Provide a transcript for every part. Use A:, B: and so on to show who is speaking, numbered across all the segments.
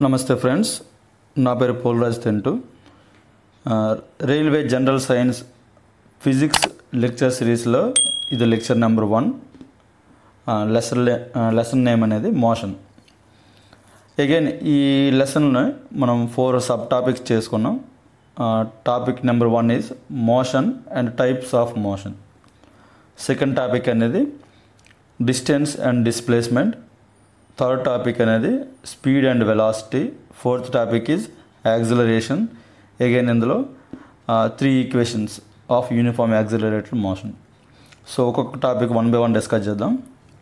A: నమస్తే ఫ్రెండ్స్ నా పేరు పోలరాజ్ తెంటు ఆ, railway general science physics lecture సిరీస్లో ఇది lecture number one lesson lesson name అనేది మోషన్ అగైన్ ఈ లెసన్ని మనం ఫోర్ సబ్ టాపిక్స్ చేసుకున్నాం topic number one is motion and types of motion second topic అనేది distance and displacement third topic అనేది speed and velocity fourth topic is acceleration again ఇందులో three equations of uniform accelerated motion so ఒక్కొక్క topic one by one discuss చేద్దాం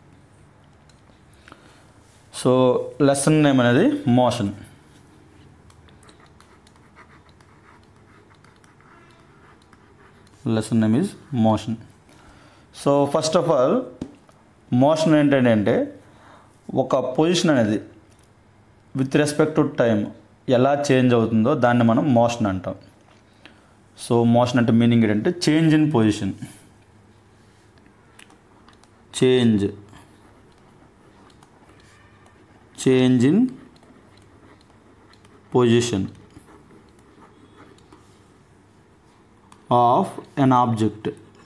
A: so lesson name అనేది motion lesson name is motion so first of all motion ఏంటంటే ఒక position అనేది with respect to time ఎలా change అవుతుందో దాన్ని మనం మోషన్ అంటాం సో మోషన్ అంటే మీనింగ్ ఏంటంటే change in position change change in position of an object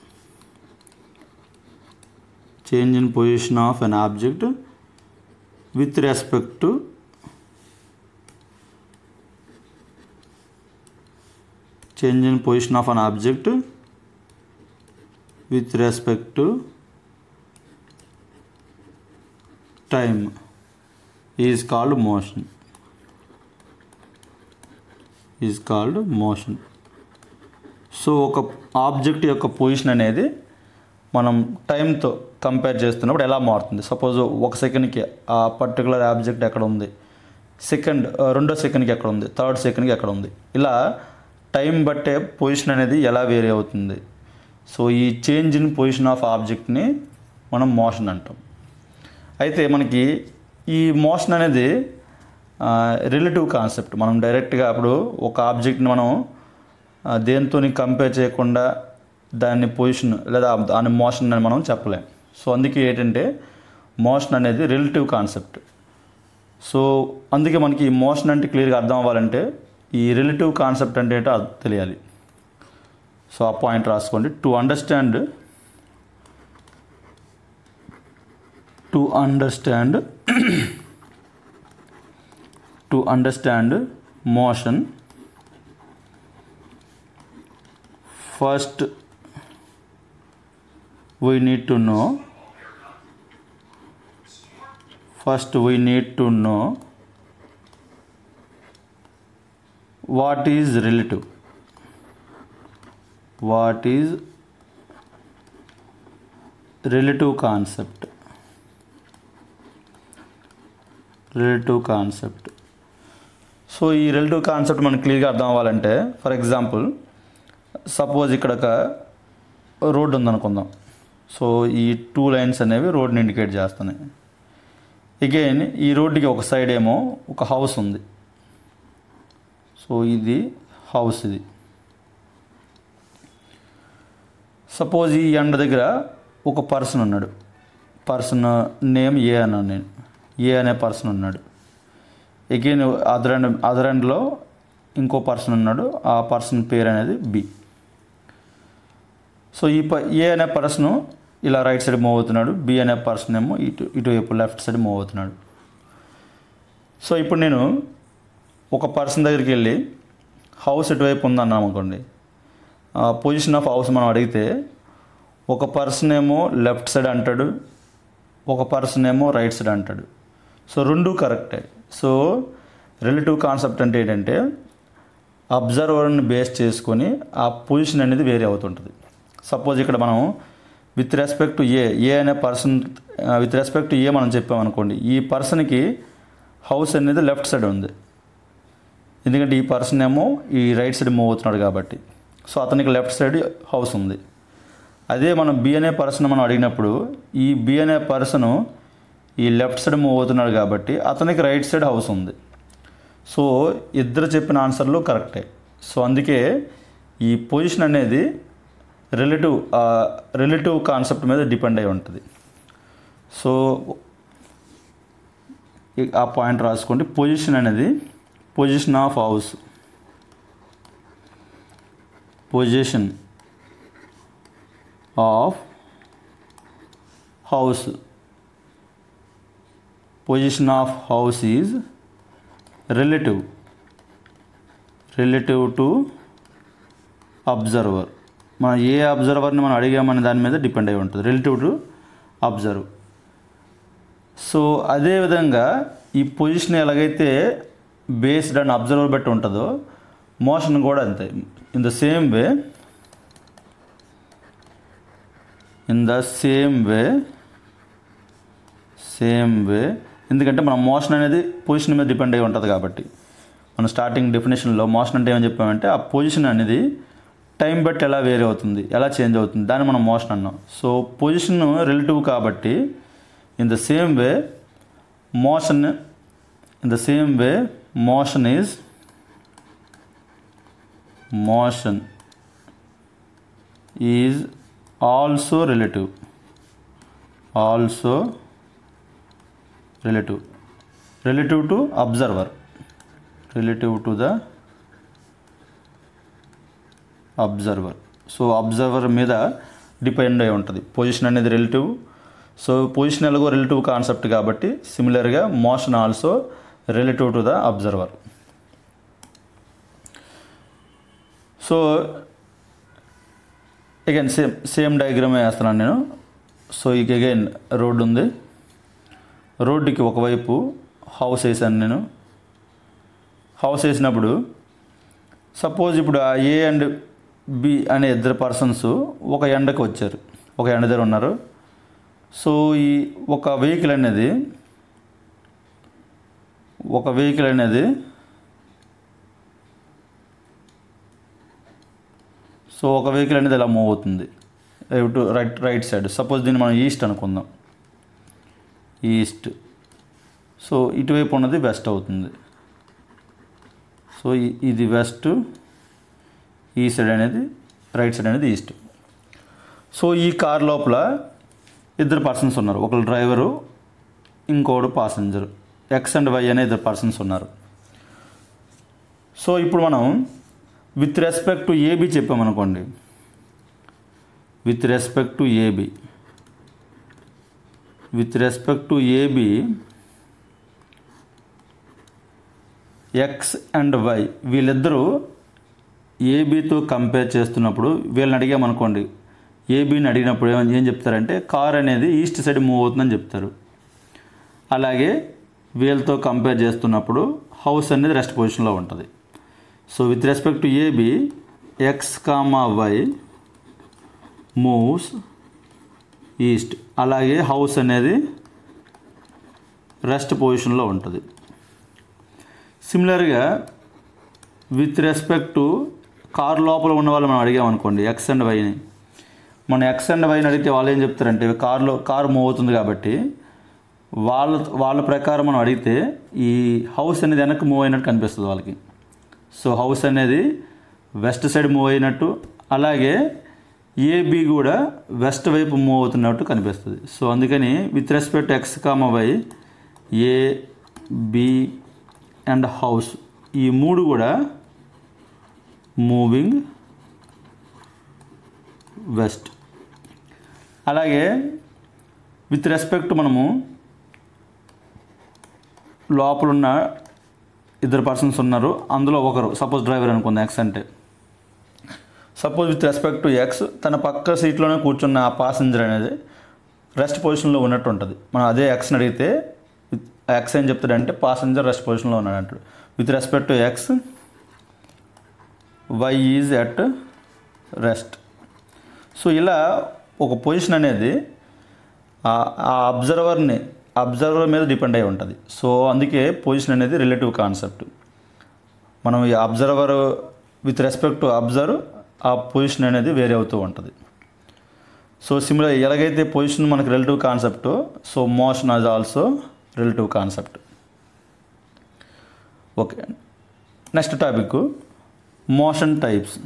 A: change in position of an object with respect to change in position of an object with respect to time is called motion is called motion so ఒక object యొక్క position అనేది మనం టైంతో compare చేస్తున్నప్పుడు ఎలా మారుతుంది suppose ఒక సెకండ్కి ఆ పర్టికులర్ ఆబ్జెక్ట్ ఎక్కడ ఉంది సెకండ్ రెండో సెకండ్కి ఎక్కడ ఉంది థర్డ్ సెకండ్కి ఎక్కడ ఉంది ఇలా టైం బట్టే పొజిషన్ అనేది ఎలా వేరే అవుతుంది సో ఈ చేంజ్ ఇన్ పొజిషన్ ఆఫ్ ఆబ్జెక్ట్ని మనం మోషన్ అంటాం అయితే మనకి ఈ మోషన్ అనేది రిలేటివ్ కాన్సెప్ట్ మనం డైరెక్ట్గా అప్పుడు ఒక ఆబ్జెక్ట్ని మనం దేంతో కంపేర్ చేయకుండా దాని పొజిషన్ లేదా దాని మోషన్ అని మనం చెప్పలేం సో అందుకే ఏంటంటే మోషన్ అనేది రిలేటివ్ కాన్సెప్ట్ సో అందుకే మనకి ఈ మోషన్ అంటే క్లియర్గా అర్థం అవ్వాలంటే ఈ రిలేటివ్ కాన్సెప్ట్ అంటే ఏంటో అది తెలియాలి సో ఆ పాయింట్ రాసుకోండి to understand to understand to understand motion first we need to know first we need to know what is relative what is relative concept relative concept so ఈ relative concept మనకు క్లియర్గా అర్థం అవ్వాలంటే for example suppose ఇక్కడ ఒక road ఉందనుకుందాం so ఈ two lines అనేవి రోడ్ని ఇండికేట్ చేస్తున్నాయి అగైన్ ఈ రోడ్డుకి ఒక సైడ్ ఏమో ఒక హౌస్ ఉంది సో ఇది హౌస్ ఇది సపోజ్ ఈ ఎండ దగ్గర ఒక పర్సన్ ఉన్నాడు పర్సన్ నేమ్ ఏ అన్నాను నేను ఏ అనే పర్సన్ ఉన్నాడు అగైన్ అదర్ ఎండ్ అదర్ ఎండ్లో ఇంకో పర్సన్ ఉన్నాడు ఆ పర్సన్ పేరు అనేది బి సో ఈ ప ఏ అనే పర్సన్ ఇలా రైట్ సైడ్ మూవ్ అవుతున్నాడు బి అనే పర్సన్ ఏమో ఇటు ఇటువైపు లెఫ్ట్ సైడ్ మూవ్ అవుతున్నాడు సో ఇప్పుడు నేను ఒక పర్సన్ దగ్గరికి వెళ్ళి హౌస్ ఎటువైపు ఉందన్నాం అనుకోండి పొజిషన్ ఆఫ్ హౌస్ మనం అడిగితే ఒక పర్సన్ ఏమో లెఫ్ట్ సైడ్ అంటాడు ఒక పర్సన్ ఏమో రైట్ సైడ్ అంటాడు సో రెండు కరెక్టే సో రిలేటివ్ కాన్సెప్ట్ అంటే ఏంటంటే అబ్జర్వర్ని బేస్ చేసుకొని ఆ పొజిషన్ అనేది వేరే అవుతుంటుంది సపోజ్ ఇక్కడ మనం with respect to A A అనే person with respect to A మనం చెప్పామనుకోండి ఈ పర్సన్కి హౌస్ అనేది లెఫ్ట్ సైడ్ ఉంది ఎందుకంటే ఈ పర్సన్ ఏమో ఈ రైట్ సైడ్ మూవ్ అవుతున్నాడు కాబట్టి సో అతనికి లెఫ్ట్ సైడ్ హౌస్ ఉంది అదే మనం బి అనే పర్సన్ మనం అడిగినప్పుడు ఈ బి అనే పర్సన్ ఈ లెఫ్ట్ సైడ్ మూవ్ అవుతున్నాడు కాబట్టి అతనికి రైట్ సైడ్ హౌస్ ఉంది సో ఇద్దరు చెప్పిన ఆన్సర్లు కరెక్టే సో అందుకే ఈ పొజిషన్ అనేది రిలేటివ్ రిలేటివ్ కాన్సెప్ట్ మీద డిపెండ్ అయి ఉంటుంది సో ఈ- ఆ పాయింట్ రాసుకోండి పొజిషన్ అనేది position of house position of house position of house is relative relative to observer మనం ఏ అబ్జర్వర్ని మనం అడిగామనే దాని మీద డిపెండ్ అయి ఉంటుంది రిలేటివ్ టు అబ్జర్వ్ సో అదేవిధంగా ఈ పొజిషన్ ఎలాగైతే బేస్డ్ అండ్ అబ్జర్వర్ బట్టి ఉంటుందో మోషన్ కూడా అంతే in the same way in the same way same way ఎందుకంటే మన మోషన్ అనేది పొజిషన్ మీద డిపెండ్ అయి ఉంటుంది కాబట్టి మనం స్టార్టింగ్ డెఫినేషన్లో మోషన్ అంటే ఏమని చెప్పామంటే ఆ పొజిషన్ అనేది టైం బట్టి ఎలా వేరే అవుతుంది ఎలా చేంజ్ అవుతుంది దాన్ని మనం మోషన్ అన్నాం సో పొజిషన్ రిలేటివ్ కాబట్టి in the same way motion in the same way motion is motion is also relative also relative relative to observer relative to the observer so observer మీద depend అయి ఉంటుంది position అనేది relative so position ఎలాగో relative concept కాబట్టి సిమిలర్గా motion also relative to the observer so again same same డయాగ్రామే వేస్తున్నాను నేను సో ఇక అగైన్ రోడ్డు ఉంది రోడ్డుకి ఒకవైపు హౌస్ వేసాను నేను హౌస్ వేసినప్పుడు సపోజ్ ఇప్పుడు ఆ ఏ అండ్ బి అనే ఇద్దరు పర్సన్స్ ఒక ఎండకు వచ్చారు ఒక ఎండ దగ్గర ఉన్నారు సో ఈ ఒక వెహికల్ అనేది ఒక వెహికల్ అనేది సో ఒక వెహికల్ అనేది ఇలా మూవ్ అవుతుంది to right right side suppose దీన్ని మనం ఈస్ట్ అనుకుందాం ఈస్ట్ సో ఇటువైపు ఉన్నది వెస్ట్ అవుతుంది సో ఇ- ఇది వెస్ట్ ఈ సైడ్ అనేది రైట్ సైడ్ అనేది ఈస్ట్ సో ఈ కార్ లోపల ఇద్దరు పర్సన్స్ ఉన్నారు ఒకరు డ్రైవరు ఇంకోడు పాసెంజర్ ఎక్స్ అండ్ వై అనే ఇద్దరు పర్సన్స్ ఉన్నారు సో ఇప్పుడు మనం విత్ రెస్పెక్ట్ టు ఏబి చెప్పామనుకోండి with respect to A B with respect to A B X and Y వీళ్ళిద్దరూ ఏబీతో కంపేర్ చేస్తున్నప్పుడు వీళ్ళని అడిగామనుకోండి ఏబీని అడిగినప్పుడు ఏమని ఏం చెప్తారంటే కార్ అనేది ఈస్ట్ సైడ్ మూవ్ అవుతుందని చెప్తారు అలాగే వీళ్ళతో కంపేర్ చేస్తున్నప్పుడు హౌస్ అనేది రెస్ట్ పొజిషన్లో ఉంటుంది so with respect to A B X comma Y moves east అలాగే హౌస్ అనేది రెస్ట్ పొజిషన్లో ఉంటుంది సిమిలర్గా విత్ రెస్పెక్ట్ టు కార్ లోపల ఉన్న వాళ్ళు మనం అడిగామనుకోండి ఎక్స్ అండ్ వైని మనం ఎక్స్ అండ్ వైని అడిగితే వాళ్ళు ఏం చెప్తారంటే కార్లో కార్ మూవ్ అవుతుంది కాబట్టి వాళ్ళ వాళ్ళ ప్రకారం మనం అడిగితే ఈ హౌస్ అనేది వెనక్కి మూవ్ అయినట్టు కనిపిస్తుంది వాళ్ళకి సో హౌస్ అనేది వెస్ట్ సైడ్ మూవ్ అయినట్టు అలాగే ఏబి కూడా వెస్ట్ వైపు మూవ్ అవుతున్నట్టు కనిపిస్తుంది సో అందుకని with respect X comma Y A B and house ఈ మూడు కూడా మూవింగ్ వెస్ట్ అలాగే విత్ రెస్పెక్ట్ మనము లోపలున్న ఇద్దరు పర్సన్స్ ఉన్నారు అందులో ఒకరు సపోజ్ డ్రైవర్ అనుకుందాం ఎక్స్ అంటే suppose with respect to X తన పక్క సీట్లోనే కూర్చున్న ఆ పాసెంజర్ అనేది రెస్ట్ పొజిషన్లో ఉన్నట్టు ఉంటుంది మనం అదే ఎక్స్ని అడిగితే ఎక్స్ ఏం చెప్తాడంటే పాసెంజర్ రెస్ట్ పొజిషన్లో ఉన్నాడు అంటాడు with respect to X Y is at rest so ఇలా ఒక పొజిషన్ అనేది ఆ- ఆ అబ్జర్వర్ని అబ్జర్వర్ మీద డిపెండ్ అయి ఉంటుంది సో అందుకే పొజిషన్ అనేది రిలేటివ్ కాన్సెప్ట్ మనం ఈ observer with respect to observe ఆ పొజిషన్ అనేది వేరే అవుతూ ఉంటుంది సో సిమిలర్ ఎలాగైతే పొజిషన్ మనకు relative concept so motion as also relative concept okay next topic motion types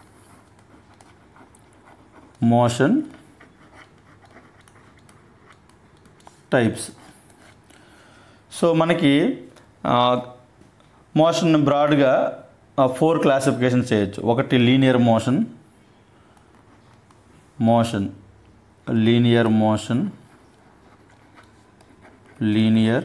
A: motion types so so మనకి మోషన్ బ్రాడ్గా ఫోర్ క్లాసిఫికేషన్ చేయొచ్చు ఒకటి linear motion motion linear motion linear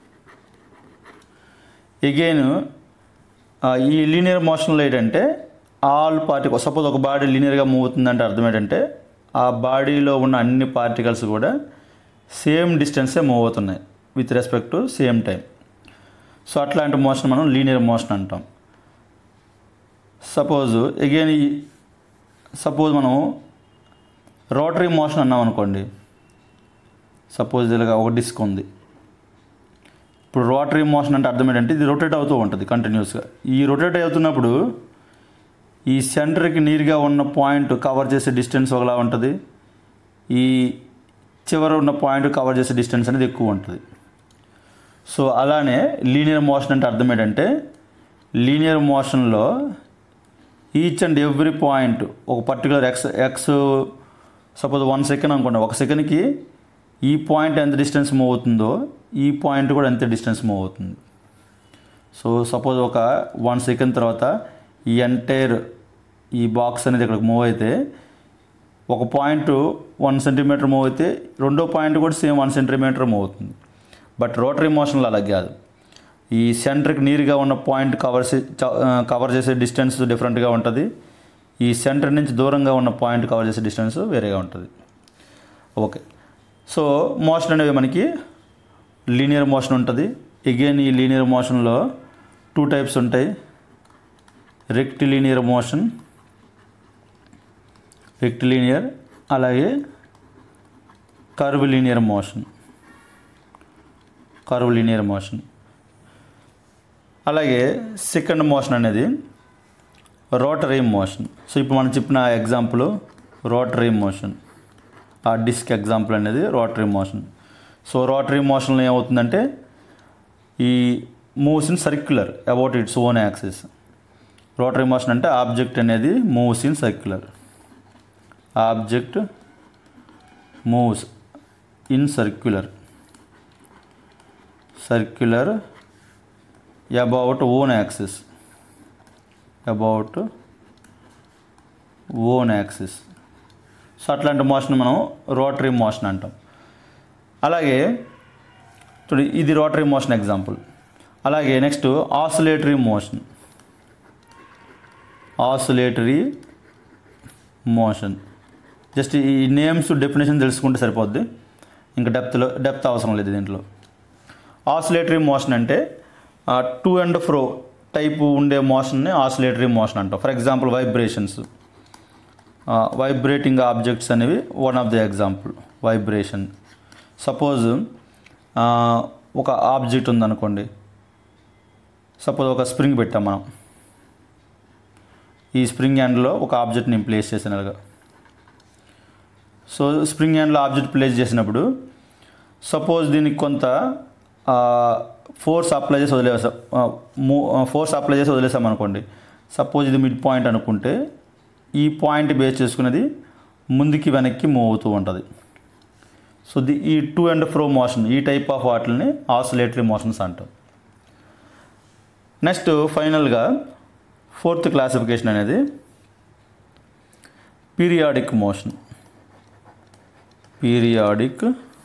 A: again ఈ లీనియర్ మోషన్లో ఏంటంటే ఆల్ పార్టికల్ సపోజ్ ఒక బాడీ లీనియర్గా మూవ్ అవుతుందంటే అర్థం ఏంటంటే ఆ బాడీలో ఉన్న అన్ని పార్టికల్స్ కూడా సేమ్ డిస్టెన్సే మూవ్ అవుతున్నాయి with respect to same time so అట్లాంటి మోషన్ మనం లీనియర్ మోషన్ అంటాం సపోజ్ అగైన్ ఈ సపోజ్ మనం రోటరీ మోషన్ అన్నాం అనుకోండి సపోజ్ ఇలాగా ఒక డిస్క్ ఉంది ఇప్పుడు రోటరీ మోషన్ అంటే అర్థం ఏంటంటే ఇది రొటేట్ అవుతూ ఉంటుంది కంటిన్యూస్గా ఈ రొటేట్ అవుతున్నప్పుడు ఈ సెంటర్కి నీరుగా ఉన్న పాయింట్ కవర్ చేసే డిస్టెన్స్ ఒకలా ఉంటుంది ఈ చివర ఉన్న పాయింట్ కవర్ చేసే డిస్టెన్స్ అనేది ఎక్కువ ఉంటుంది సో అలానే లీనియర్ మోషన్ అంటే అర్థం ఏంటంటే లీనియర్ మోషన్లో ఈచ్ అండ్ ఎవ్రీ పాయింట్ ఒక particular X X suppose one second అనుకోండి ఒక సెకండ్కి ఈ పాయింట్ ఎంత డిస్టెన్స్ మూవ్ అవుతుందో ఈ పాయింట్ కూడా అంతే డిస్టెన్స్ మూవ్ అవుతుంది సో సపోజ్ ఒక వన్ సెకండ్ తర్వాత ఈ ఎంటైర్ ఈ బాక్స్ అనేది ఇక్కడికి మూవ్ అయితే ఒక పాయింట్ వన్ సెంటీమీటర్ మూవ్ అయితే రెండో పాయింట్ కూడా సేమ్ వన్ సెంటీమీటర్ మూవ్ అవుతుంది బట్ రోటరీ మోషన్లో అలా కాదు ఈ సెంటర్కి నీరుగా ఉన్న పాయింట్ కవర్ కవర్ చేసే డిస్టెన్స్ డిఫరెంట్గా ఉంటుంది ఈ సెంటర్ నుంచి దూరంగా ఉన్న పాయింట్ కవర్ చేసే డిస్టెన్స్ వేరేగా ఉంటుంది ఓకే సో మోషన్ అనేవి మనకి లీనియర్ మోషన్ ఉంటుంది ఎగైన్ ఈ లీనియర్ మోషన్లో టూ టైప్స్ ఉంటాయి రెక్టిలీనియర్ మోషన్ రెక్టిలీనియర్ అలాగే curvilinear motion curvilinear motion అలాగే సెకండ్ మోషన్ అనేది రోటరీ మోషన్ సో ఇప్పుడు మనం చెప్పిన ఎగ్జాంపుల్ రోటరీ మోషన్ ఆ డిస్క్ ఎగ్జాంపుల్ అనేది రోటరీ మోషన్ సో రోటరీ మోషన్లో ఏమవుతుందంటే ఈ moves in circular about its own axis rotary motion అంటే ఆబ్జెక్ట్ అనేది moves in circular object moves in circular circular about own axis about own axis so అట్లాంటి motion మనం rotary motion అంటాం అలాగే చూడు ఇది రోటరీ మోషన్ ఎగ్జాంపుల్ అలాగే next oscillatory motion oscillatory motion just ఈ నేమ్స్ డెఫినేషన్ తెలుసుకుంటే సరిపోద్ది ఇంకా డెప్త్లో డెప్త్ అవసరం లేదు దీంట్లో ఆసిలేటరీ మోషన్ అంటే టూ అండ్ ఫ్రో టైపు ఉండే మోషన్ని ఆసిలేటరీ మోషన్ అంటాం for example vibrations vibrating objects అనేవి one of the example vibration suppose ఒక ఆబ్జెక్ట్ ఉందనుకోండి సపోజ్ ఒక స్ప్రింగ్ పెట్టాం మనం ఈ స్ప్రింగ్ హ్యాండ్లో ఒక ఆబ్జెక్ట్ని ప్లేస్ చేసాను అలాగా సో స్ప్రింగ్ హ్యాండ్లో ఆబ్జెక్ట్ ప్లేస్ చేసినప్పుడు సపోజ్ దీనికి కొంత ఫోర్స్ అప్లై చేసి వదిలేసాం ఫోర్స్ అప్లై చేసి వదిలేసాం అనుకోండి సపోజ్ ఇది మిడ్ పాయింట్ అనుకుంటే ఈ పాయింట్ బేస్ చేసుకున్నది ముందుకి వెనక్కి మూవ్ అవుతూ ఉంటుంది సో ది ఈ టూ అండ్ ఫ్రో మోషన్ ఈ టైప్ ఆఫ్ వాటిని ఆసిలేటరీ మోషన్స్ అంటాం నెక్స్ట్ ఫైనల్గా ఫోర్త్ క్లాసిఫికేషన్ అనేది periodic motion periodic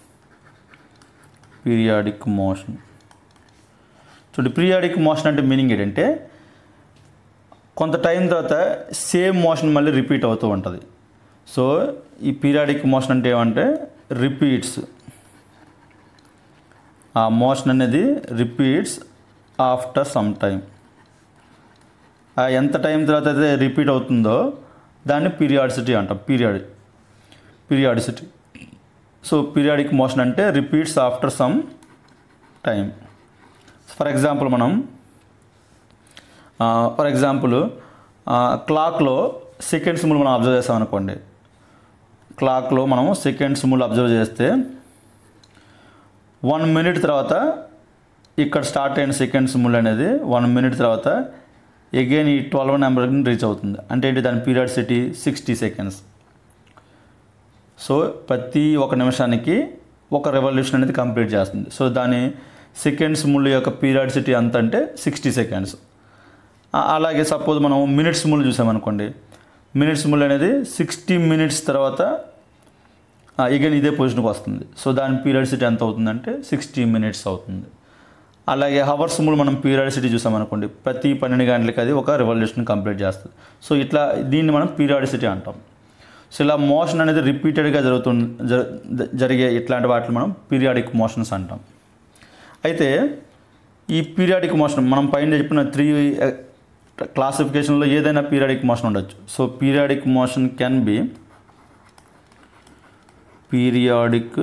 A: periodic motion చూడండి పీరియాడిక్ మోషన్ అంటే మీనింగ్ ఏంటంటే కొంత టైం తర్వాత సేమ్ మోషన్ మళ్ళీ రిపీట్ అవుతూ ఉంటుంది సో ఈ పీరియాడిక్ మోషన్ అంటే ఏమంటే రిపీట్స్ ఆ మోషన్ అనేది రిపీట్స్ ఆఫ్టర్ సమ్ టైం ఆ ఎంత టైం తర్వాత అయితే రిపీట్ అవుతుందో దాన్ని పీరియాడిసిటీ అంటాం period periodicity so periodic motion అంటే repeats after some time for example మనం ఫర్ ఎగ్జాంపుల్ క్లాక్లో సెకండ్స్ మూలు మనం అబ్జర్వ్ చేస్తాం అనుకోండి క్లాక్లో మనం సెకండ్స్ మూలు అబ్జర్వ్ చేస్తే వన్ మినిట్ తర్వాత ఇక్కడ స్టార్ట్ అయిన సెకండ్స్ మూల్ అనేది వన్ మినిట్ తర్వాత అగైన్ ఈ ట్వెల్వ్ నెంబర్కి రీచ్ అవుతుంది అంటే ఏంటి దాని పీరియాడిసిటీ సిక్స్టీ సెకండ్స్ సో ప్రతి ఒక నిమిషానికి ఒక రెవల్యూషన్ అనేది కంప్లీట్ చేస్తుంది సో దాని సెకండ్స్ ముళ్ళు యొక్క పీరియాడిసిటీ ఎంత అంటే సిక్స్టీ సెకండ్స్ అలాగే సపోజ్ మనం మినిట్స్ ముళ్ళు చూసామనుకోండి మినిట్స్ ముళ్ళు అనేది సిక్స్టీ మినిట్స్ తర్వాత ఇగన్ ఇదే పొజిషన్కి వస్తుంది సో దాని పీరియాడిసిటీ ఎంత అవుతుందంటే సిక్స్టీ మినిట్స్ అవుతుంది అలాగే హవర్స్ మూడు మనం పీరియాడిసిటీ చూసామనుకోండి ప్రతి పన్నెండు గంటలకి అది ఒక రెవల్యూషన్ కంప్లీట్ చేస్తుంది సో ఇట్లా దీన్ని మనం పీరియాడిసిటీ అంటాం సో ఇలా మోషన్ అనేది రిపీటెడ్గా జరుగుతు జరిగే ఇట్లాంటి వాటిని మనం పీరియాడిక్ మోషన్స్ అంటాం అయితే ఈ పీరియాడిక్ మోషన్ మనం పైన చెప్పిన త్రీ క్లాసిఫికేషన్లో ఏదైనా పీరియాడిక్ మోషన్ ఉండొచ్చు so periodic motion can be periodic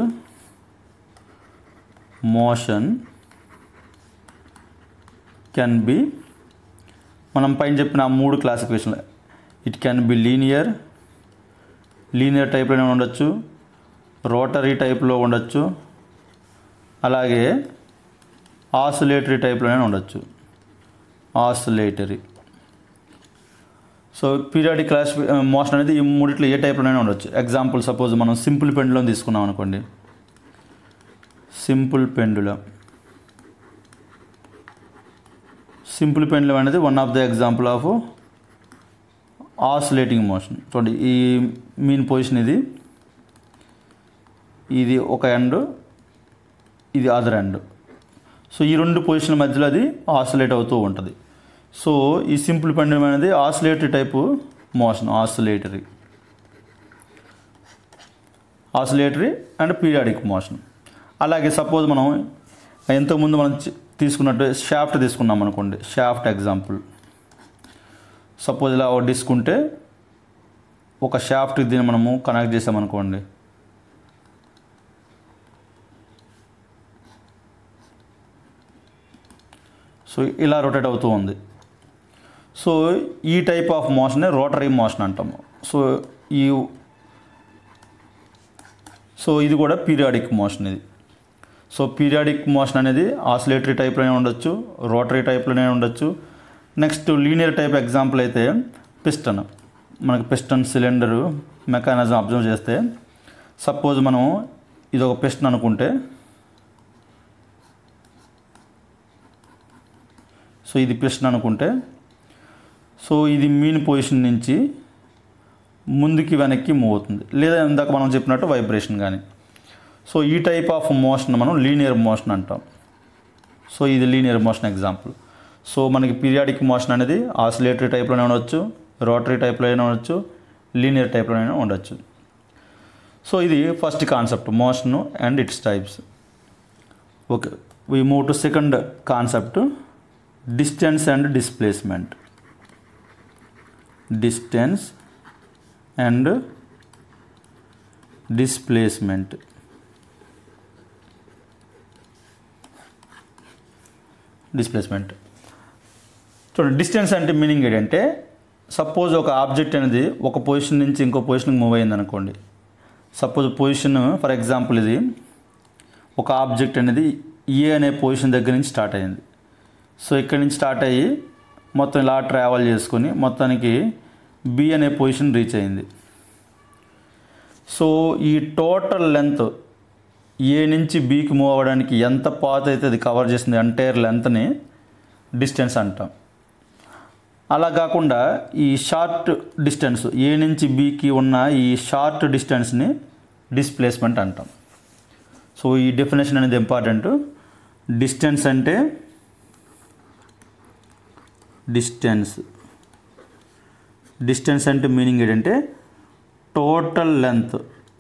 A: motion can be మనం పైన చెప్పిన ఆ మూడు క్లాసిఫికేషన్లు it can be linear linear టైప్లోనే ఉండొచ్చు రోటరీ టైప్లో ఉండొచ్చు అలాగే ఆసిలేటరీ టైప్లోనే ఉండొచ్చు oscillatory so periodic class motion అనేది ఈ మూడిట్లో ఏ టైప్లోనే ఉండొచ్చు ఎగ్జాంపుల్ సపోజ్ మనం సింపుల్ పెండులం తీసుకున్నాం అనుకోండి సింపుల్ పెండులం సింపుల్ పెండులం అనేది one of the example of oscillating motion చూడండి ఈ మీన్ పొజిషన్ ఇది ఇది ఒక ఎండ్ ఇది అదర్ ఎండ్ సో ఈ రెండు పొజిషన్ల మధ్యలో అది ఆసిలేట్ అవుతూ ఉంటుంది సో ఈ సింపుల్ పెండులం అనేది oscillatory type motion oscillatory oscillatory and periodic motion అలాగే సపోజ్ మనం ఎంతోముందు మనం తీసుకున్నట్టు షాఫ్ట్ తీసుకున్నాం అనుకోండి షాఫ్ట్ ఎగ్జాంపుల్ సపోజ్ ఇలా ఒక డిస్క్ ఉంటే ఒక షాఫ్ట్ దీన్ని మనము కనెక్ట్ చేసామనుకోండి సో ఇలా రొటేట్ అవుతూ ఉంది సో ఈ టైప్ ఆఫ్ మోషనే రోటరీ మోషన్ అంటాము సో ఈ సో ఇది కూడా పీరియాడిక్ మోషన్ ఇది సో పీరియాడిక్ మోషన్ అనేది ఆసిలేటరీ టైప్లోనే ఉండొచ్చు రోటరీ టైప్లోనే ఉండొచ్చు నెక్స్ట్ లీనియర్ టైప్ ఎగ్జాంపుల్ అయితే పిస్టన్ మనకి పిస్టన్ సిలిండరు మెకానిజం అబ్జర్వ్ చేస్తే సపోజ్ మనం ఇది ఒక పిస్టన్ అనుకుంటే సో ఇది పిస్టన్ అనుకుంటే సో ఇది మీన్ పొజిషన్ నుంచి ముందుకి వెనక్కి మూవ్ అవుతుంది లేదా ఇందాక మనం చెప్పినట్టు వైబ్రేషన్ కానీ సో ఈ టైప్ ఆఫ్ మోషన్ మనం లీనియర్ మోషన్ అంటాం సో ఇది లీనియర్ మోషన్ ఎగ్జాంపుల్ సో మనకి పీరియాడిక్ మోషన్ అనేది ఆసిలేటరీ టైప్లోనే ఉండొచ్చు రోటరీ టైప్లోనే ఉండొచ్చు లీనియర్ టైప్లోనే ఉండొచ్చు సో ఇది first concept motion and its types okay we move to second concept distance and displacement distance and displacement displacement చూడండి డిస్టెన్స్ అంటే మీనింగ్ ఏంటంటే సపోజ్ ఒక ఆబ్జెక్ట్ అనేది ఒక పొజిషన్ నుంచి ఇంకో పొజిషన్కి మూవ్ అయింది అనుకోండి సపోజ్ పొజిషన్ ఫర్ ఎగ్జాంపుల్ ఇది ఒక ఆబ్జెక్ట్ అనేది ఏ అనే పొజిషన్ దగ్గర నుంచి స్టార్ట్ అయింది సో ఇక్కడి నుంచి స్టార్ట్ అయ్యి మొత్తం ఇలా ట్రావెల్ చేసుకొని మొత్తానికి బి అనే పొజిషన్ రీచ్ అయింది సో ఈ టోటల్ లెంత్ ఏ నుంచి బీకి మూవ్ అవ్వడానికి ఎంత పాత్ అయితే అది కవర్ చేసింది ఎంటైర్ లెంత్ని డిస్టెన్స్ అంటాం అలా కాకుండా ఈ షార్ట్ డిస్టెన్స్ ఏ నుంచి బీకి ఉన్న ఈ షార్ట్ డిస్టెన్స్ని డిస్ప్లేస్మెంట్ అంటాం సో ఈ డెఫినేషన్ అనేది ఇంపార్టెంట్ డిస్టెన్స్ అంటే డిస్టెన్స్ డిస్టెన్స్ అంటే మీనింగ్ ఏంటంటే total length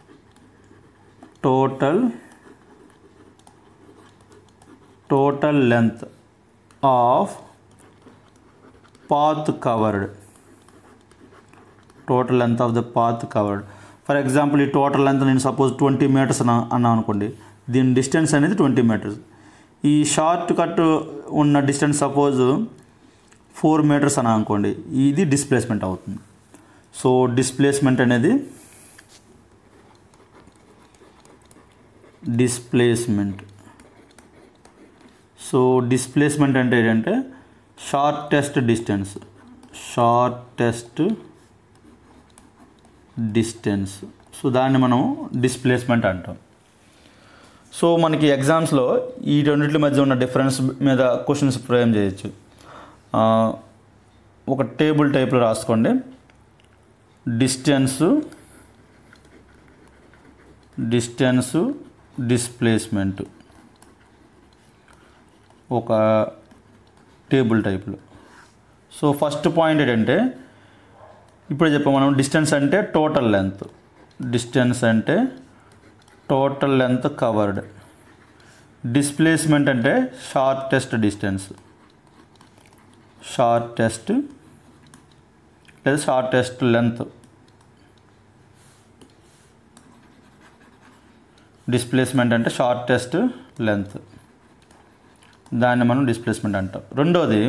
A: total total length of path covered total length of the path covered for example ఈ టోటల్ లెంత్ నేను సపోజ్ ట్వంటీ మీటర్స్ అన్నా అన్నా అనుకోండి దీని డిస్టెన్స్ అనేది ట్వంటీ మీటర్స్ ఈ షార్ట్ కట్ ఉన్న డిస్టెన్స్ సపోజ్ ఫోర్ మీటర్స్ అని అనుకోండి ఇది డిస్ప్లేస్మెంట్ అవుతుంది సో డిస్ప్లేస్మెంట్ అనేది డిస్ప్లేస్మెంట్ సో డిస్ప్లేస్మెంట్ అంటే ఏంటంటే shortest distance shortest distance so దాన్ని మనం డిస్ప్లేస్మెంట్ అంటాం సో మనకి ఎగ్జామ్స్లో ఈ రెండింటి మధ్య ఉన్న డిఫరెన్స్ మీద క్వశ్చన్స్ ఫ్రేమ్ చేయొచ్చు ఆ, ఒక టేబుల్ టైప్లో రాసుకోండి డిస్టెన్సు డిస్టెన్సు డిస్ప్లేస్మెంట్ ఒక టేబుల్ టైప్లో సో ఫస్ట్ పాయింట్ ఏంటంటే ఇప్పుడు చెప్పాం మనం డిస్టెన్స్ అంటే టోటల్ లెంత్ డిస్టెన్స్ అంటే టోటల్ లెంత్ కవర్డ్ డిస్ప్లేస్మెంట్ అంటే షార్టెస్ట్ డిస్టెన్స్ షార్టెస్ట్ లేదా షార్టెస్ట్ లెంత్ డిస్ప్లేస్మెంట్ అంటే షార్టెస్ట్ లెంత్ దాన్ని మనం డిస్ప్లేస్మెంట్ అంటాం రెండోది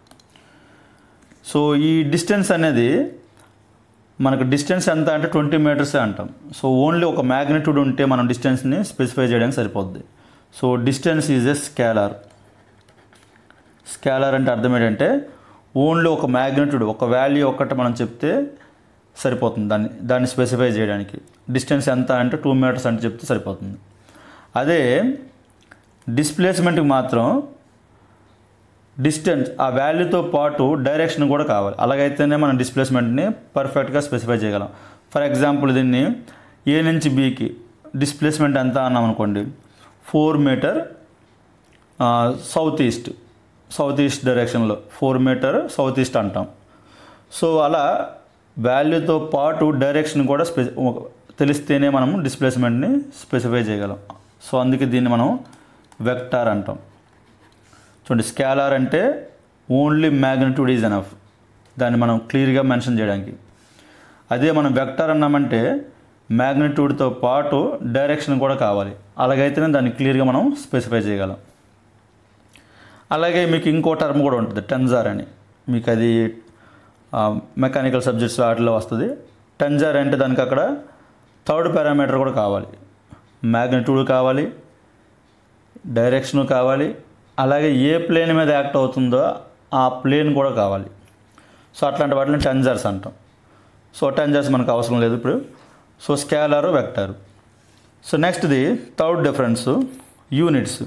A: సో ఈ డిస్టెన్స్ అనేది మనకు డిస్టెన్స్ ఎంత అంటే ట్వంటీ మీటర్సే అంటాం సో ఓన్లీ ఒక మ్యాగ్నిట్యూడ్ ఉంటే మనం డిస్టెన్స్ని స్పెసిఫై చేయడానికి సరిపోద్ది so distance is a scalar scalar అంటే అర్థం ఏంటంటే ఓన్లీ ఒక మ్యాగ్నిట్యూడ్ ఒక వాల్యూ ఒక్కటి మనం చెప్తే సరిపోతుంది దాన్ని దాన్ని స్పెసిఫై చేయడానికి డిస్టెన్స్ ఎంత అంటే టూ మీటర్స్ అంటే చెప్తే సరిపోతుంది అదే డిస్ప్లేస్మెంట్కి మాత్రం డిస్టెన్స్ ఆ వాల్యూతో పాటు డైరెక్షన్ కూడా కావాలి అలాగైతేనే మనం డిస్ప్లేస్మెంట్ని పర్ఫెక్ట్గా స్పెసిఫై చేయగలం ఫర్ ఎగ్జాంపుల్ దీన్ని ఏ నుంచి బీకి డిస్ప్లేస్మెంట్ ఎంత అన్నాం అనుకోండి four meter south east south east డైరెక్షన్లో ఫోర్ మీటర్ సౌత్ ఈస్ట్ అంటాం సో అలా వాల్యూతో పాటు డైరెక్షన్ కూడా స్పె తెలిస్తేనే మనం డిస్ప్లేస్మెంట్ని స్పెసిఫై చేయగలం సో అందుకే దీన్ని మనం వెక్టార్ అంటాం చూడండి స్కేలార్ అంటే ఓన్లీ మ్యాగ్నిట్యూడ్ ఈజ్ ఎనఫ్ దాన్ని మనం క్లియర్గా మెన్షన్ చేయడానికి అదే మనం వెక్టార్ అన్నామంటే మ్యాగ్నిట్యూడ్తో పాటు డైరెక్షన్ కూడా కావాలి అలాగైతేనే దాన్ని క్లియర్గా మనం స్పెసిఫై చేయగలం అలాగే మీకు ఇంకో టర్మ్ కూడా ఉంటుంది టెన్జార్ అని మీకు అది మెకానికల్ సబ్జెక్ట్స్ వాటిలో వస్తుంది టెన్జార్ అంటే దానికి అక్కడ థర్డ్ పారామీటర్ కూడా కావాలి మ్యాగ్నిట్యూడ్ కావాలి డైరెక్షన్ కావాలి అలాగే ఏ ప్లేన్ మీద యాక్ట్ అవుతుందో ఆ ప్లేన్ కూడా కావాలి సో అట్లాంటి వాటిని టెన్జర్స్ అంటాం సో టెన్జర్స్ మనకు అవసరం లేదు ఇప్పుడు సో స్కేలారు వెక్టారు సో నెక్స్ట్ది థర్డ్ డిఫరెన్స్ యూనిట్స్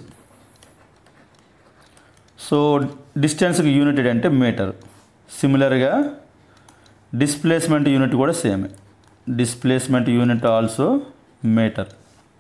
A: సో డిస్టెన్స్కి యూనిట్ అంటే మీటర్ సిమిలర్గా డిస్ప్లేస్మెంట్ యూనిట్ కూడా సేమే డిస్ప్లేస్మెంట్ యూనిట్ ఆల్సో మీటర్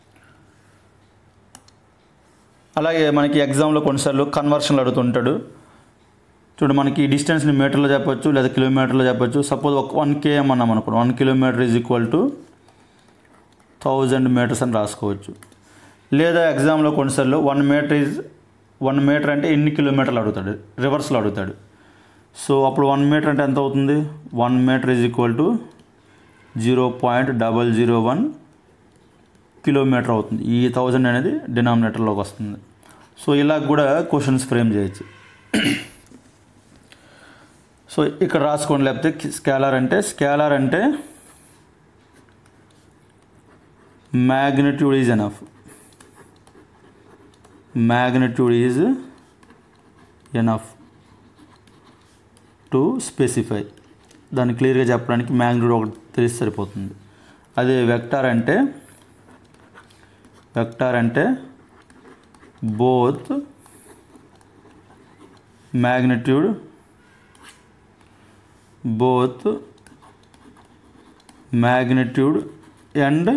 A: అలాగే మనకి ఎగ్జామ్లో కొన్నిసార్లు కన్వర్షన్లు అడుగుతుంటాడు చూడు మనకి డిస్టెన్స్ని మీటర్లో చెప్పొచ్చు లేదా కిలోమీటర్లో చెప్పొచ్చు సపోజ్ ఒక వన్ కేఎం అన్నాం అనుకోండి one kilometer is equal to thousand meters అని రాసుకోవచ్చు లేదా ఎగ్జామ్లో కొన్నిసార్లు one meter is one meter అంటే ఎన్ని కిలోమీటర్లు అడుగుతాడు రివర్స్లో అడుగుతాడు సో అప్పుడు వన్ మీటర్ అంటే ఎంత అవుతుంది one meter is equal to zero point double zero one kilometer అవుతుంది ఈ థౌజండ్ అనేది డినామినేటర్లోకి వస్తుంది సో ఇలా కూడా క్వశ్చన్స్ ఫ్రేమ్ చేయొచ్చు సో ఇక్కడ రాసుకోండి లేకపోతే స్కేలార్ అంటే స్కేలార్ అంటే magnitude is enough magnitude is enough to specify దాన్ని క్లియర్గా చెప్పడానికి మ్యాగ్నిట్యూడ్ ఒకటి తెలిసి సరిపోతుంది అదే వెక్టార్ అంటే వెక్టార్ అంటే both magnitude both magnitude and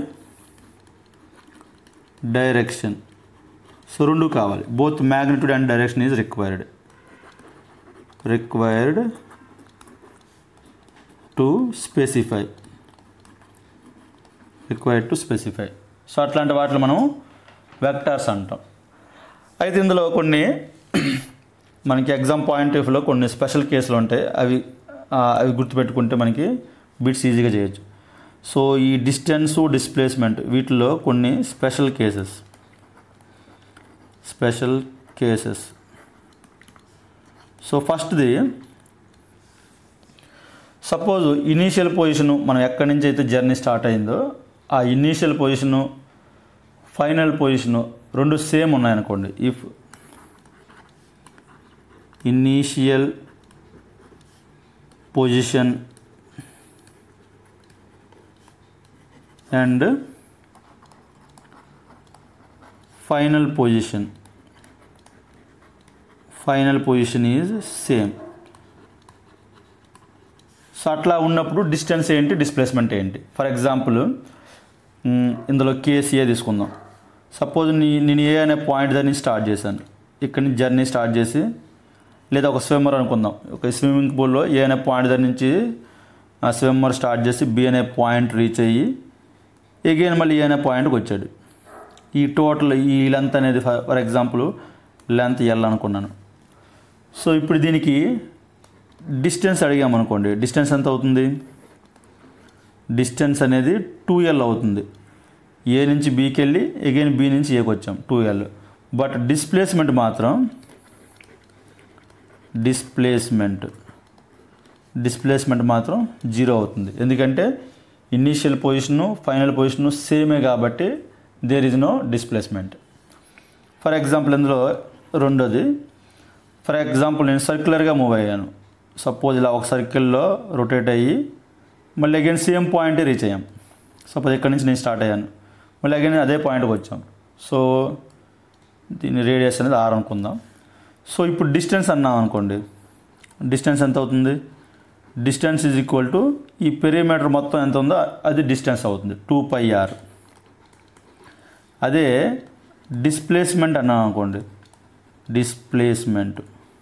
A: direction so రెండు కావాలి both magnitude and direction is required required to specify required to specify so అట్లాంటి వాటిలో మనం వెక్టార్స్ అంటాం అయితే ఇందులో కొన్ని మనకి ఎగ్జామ్ పాయింట్ ఆఫ్ వ్యూలో కొన్ని స్పెషల్ కేసులు ఉంటాయి అవి ఆ, అవి గుర్తుపెట్టుకుంటే మనకి బిట్స్ ఈజీగా చేయొచ్చు సో ఈ డిస్టెన్స్ డిస్ప్లేస్మెంట్ వీటిలో కొన్ని special cases special cases so ఫస్ట్ది సపోజ్ ఇనీషియల్ పొజిషను మనం ఎక్కడి నుంచి అయితే జర్నీ స్టార్ట్ అయిందో ఆ ఇనీషియల్ పొజిషను ఫైనల్ పొజిషను రెండు సేమ్ ఉన్నాయనుకోండి if initial position and final position final position is same so అట్లా ఉన్నప్పుడు డిస్టెన్స్ ఏంటి డిస్ప్లేస్మెంట్ ఏంటి ఫర్ ఎగ్జాంపుల్ మ్, ఇందులో కేస్ ఏ తీసుకుందాం సపోజ్ నీ నేను ఏ అనే పాయింట్ దగ్గర నుంచి స్టార్ట్ చేశాను ఇక్కడి నుంచి జర్నీ స్టార్ట్ చేసి లేదా ఒక స్విమ్మర్ అనుకుందాం ఒక స్విమ్మింగ్ పూల్లో ఏ అనే పాయింట్ దగ్గర నుంచి ఆ స్విమ్మర్ స్టార్ట్ చేసి బి అనే పాయింట్ రీచ్ అయ్యి ఎగైన్ మళ్ళీ ఏ అనే పాయింట్కి వచ్చాడు ఈ టోటల్ ఈ లెంత్ అనేది for for example length L అనుకున్నాను సో ఇప్పుడు దీనికి డిస్టెన్స్ అడిగామనుకోండి డిస్టెన్స్ ఎంత అవుతుంది డిస్టెన్స్ అనేది టూ ఎల్ అవుతుంది ఏ నుంచి బీకి వెళ్ళి అగైన్ బి నుంచి ఏకి వచ్చాం టూ ఎల్ బట్ డిస్ప్లేస్మెంట్ మాత్రం డిస్ప్లేస్మెంట్ డిస్ప్లేస్మెంట్ మాత్రం జీరో అవుతుంది ఎందుకంటే ఇనీషియల్ పొజిషను ఫైనల్ పొజిషను సేమే కాబట్టి there is no displacement for example ఇందులో రెండోది ఫర్ ఎగ్జాంపుల్ నేను సర్క్యులర్గా మూవ్ అయ్యాను సపోజ్ ఇలా ఒక సర్కిల్లో రొటేట్ అయ్యి మళ్ళీ అగైన్ సేమ్ పాయింట్ రీచ్ అయ్యాం సపోజ్ ఇక్కడ నుంచి నేను స్టార్ట్ అయ్యాను మళ్ళీ అగైన్ అదే పాయింట్కి వచ్చాం సో దీని రేడియస్ అనేది ఆర్ అనుకుందాం సో ఇప్పుడు డిస్టెన్స్ అన్నాం అనుకోండి డిస్టెన్స్ ఎంత అవుతుంది డిస్టెన్స్ ఈజ్ ఈక్వల్ టు ఈ పెరిమీటర్ మొత్తం ఎంత ఉందో అది డిస్టెన్స్ అవుతుంది టూ పై ఆర్ అదే డిస్ప్లేస్మెంట్ అన్నాం అనుకోండి displacement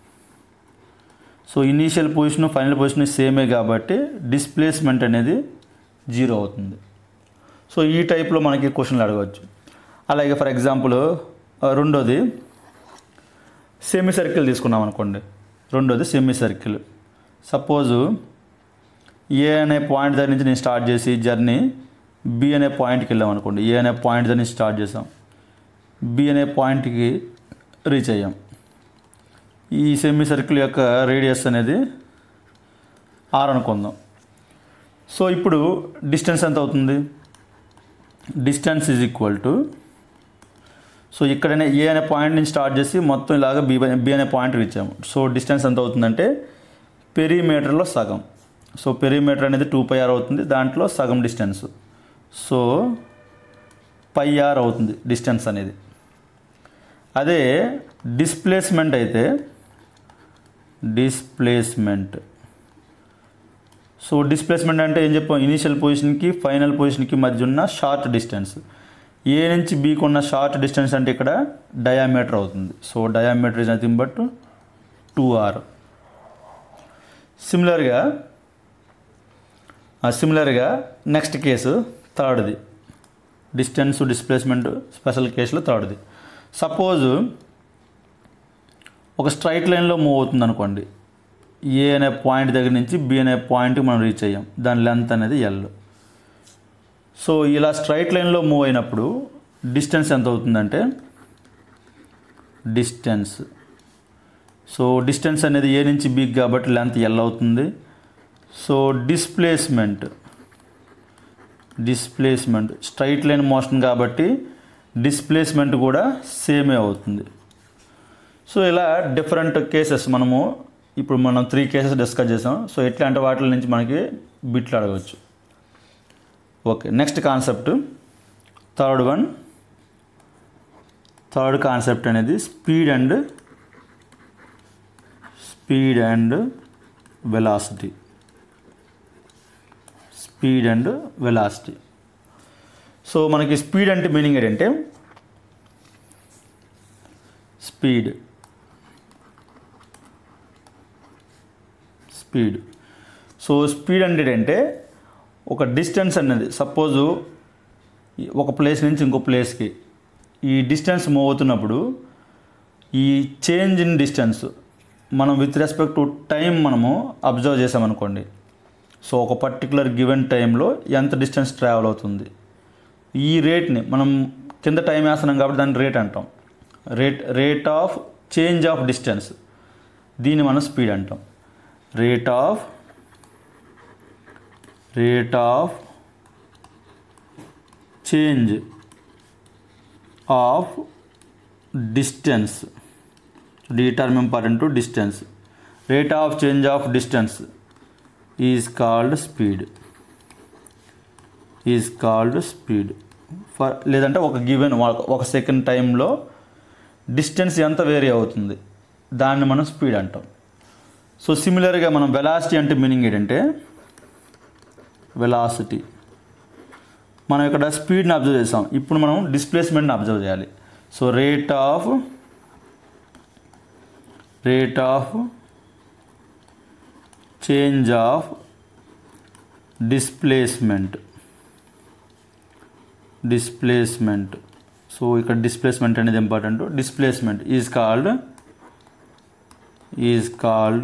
A: so initial position final position సేమే కాబట్టి డిస్ప్లేస్మెంట్ అనేది జీరో అవుతుంది సో ఈ టైప్లో మనకి క్వశ్చన్లు అడగవచ్చు అలాగే ఫర్ ఎగ్జాంపుల్ రెండోది సెమీ సర్కిల్ తీసుకున్నాం అనుకోండి రెండోది సెమీ సర్కిల్ సపోజు ఏ అనే పాయింట్ దగ్గర నుంచి నేను స్టార్ట్ చేసి జర్నీ బి అనే పాయింట్కి వెళ్ళాం అనుకోండి ఏ అనే పాయింట్ దగ్గర నుంచి స్టార్ట్ చేసాం బి అనే పాయింట్కి రీచ్ అయ్యాం ఈ సెమీ సర్కిల్ యొక్క రేడియస్ అనేది ఆర్ అనుకుందాం సో ఇప్పుడు డిస్టెన్స్ ఎంత అవుతుంది distance is equal to so ఇక్కడనే ఏ అనే పాయింట్ నుంచి స్టార్ట్ చేసి మొత్తం ఇలాగ బి బి అనే పాయింట్ ఇచ్చాము సో డిస్టెన్స్ ఎంత అవుతుందంటే పెరిమీటర్లో సగం సో పెరిమీటర్ అనేది టూ పై ఆర్ అవుతుంది దాంట్లో సగం డిస్టెన్స్ సో పై ఆర్ అవుతుంది డిస్టెన్స్ అనేది అదే డిస్ప్లేస్మెంట్ అయితే డిస్ప్లేస్మెంట్ సో డిస్ప్లేస్మెంట్ అంటే ఏం చెప్పాం ఇనీషియల్ పొజిషన్కి ఫైనల్ పొజిషన్కి మధ్య ఉన్న షార్ట్ డిస్టెన్స్ ఏ నుంచి బీకి ఉన్న షార్ట్ డిస్టెన్స్ అంటే ఇక్కడ డయామీటర్ అవుతుంది so diameter is nothing but two R సిమిలర్గా సిమిలర్గా నెక్స్ట్ కేసు థర్డ్ది డిస్టెన్స్ డిస్ప్లేస్మెంట్ స్పెషల్ కేసులో థర్డ్ది సపోజ్ ఒక స్ట్రైట్ లైన్లో మూవ్ అవుతుంది అనుకోండి ఏ అనే పాయింట్ దగ్గర నుంచి బి అనే పాయింట్కి మనం రీచ్ అయ్యాం దాని లెంత్ అనేది ఎల్ సో ఇలా స్ట్రైట్ లైన్లో మూవ్ అయినప్పుడు డిస్టెన్స్ ఎంత అవుతుందంటే డిస్టెన్స్ సో డిస్టెన్స్ అనేది ఏ నుంచి బిగ్ కాబట్టి లెంత్ ఎల్ అవుతుంది so displacement displacement straight line motion కాబట్టి డిస్ప్లేస్మెంట్ కూడా సేమే అవుతుంది సో ఇలా డిఫరెంట్ కేసెస్ మనము ఇప్పుడు మనం త్రీ కేసెస్ డిస్కస్ చేసాం సో ఇట్లాంటి వాటి నుంచి మనకి బిట్లు అడగవచ్చు okay next concept third one third concept అనేది speed and speed and velocity speed and velocity so మనకి స్పీడ్ అంటే మీనింగ్ ఏంటంటే స్పీడ్ స్పీడ్ సో స్పీడ్ అంటే ఏంటంటే ఒక డిస్టెన్స్ అనేది సపోజు ఒక ప్లేస్ నుంచి ఇంకో ప్లేస్కి ఈ డిస్టెన్స్ మూవ్ అవుతున్నప్పుడు ఈ చేంజ్ ఇన్ డిస్టెన్స్ మనం విత్ రెస్పెక్ట్ టు టైం మనము అబ్జర్వ్ చేసామనుకోండి సో ఒక పర్టికులర్ గివెన్ టైంలో ఎంత డిస్టెన్స్ ట్రావెల్ అవుతుంది ఈ రేట్ని మనం కింద టైం వేస్తున్నాం కాబట్టి దాన్ని రేట్ అంటాం rate rate of change of distance దీన్ని మనం స్పీడ్ అంటాం rate of rate of change of distance the term important to distance rate of change of distance is called speed is called speed for లేదంటే ఒక given ఒక second టైంలో distance ఎంత vary అవుతుంది దాన్ని మనం స్పీడ్ అంటాం సో సిమిలర్గా మనం వెలాసిటీ అంటే మీనింగ్ ఏంటంటే వెలాసిటీ మనం ఇక్కడ స్పీడ్ని అబ్జర్వ్ చేసాం ఇప్పుడు మనం డిస్ప్లేస్మెంట్ని అబ్జర్వ్ చేయాలి so rate of rate of change of displacement displacement so ఇక్కడ డిస్ప్లేస్మెంట్ అనేది important displacement is called is called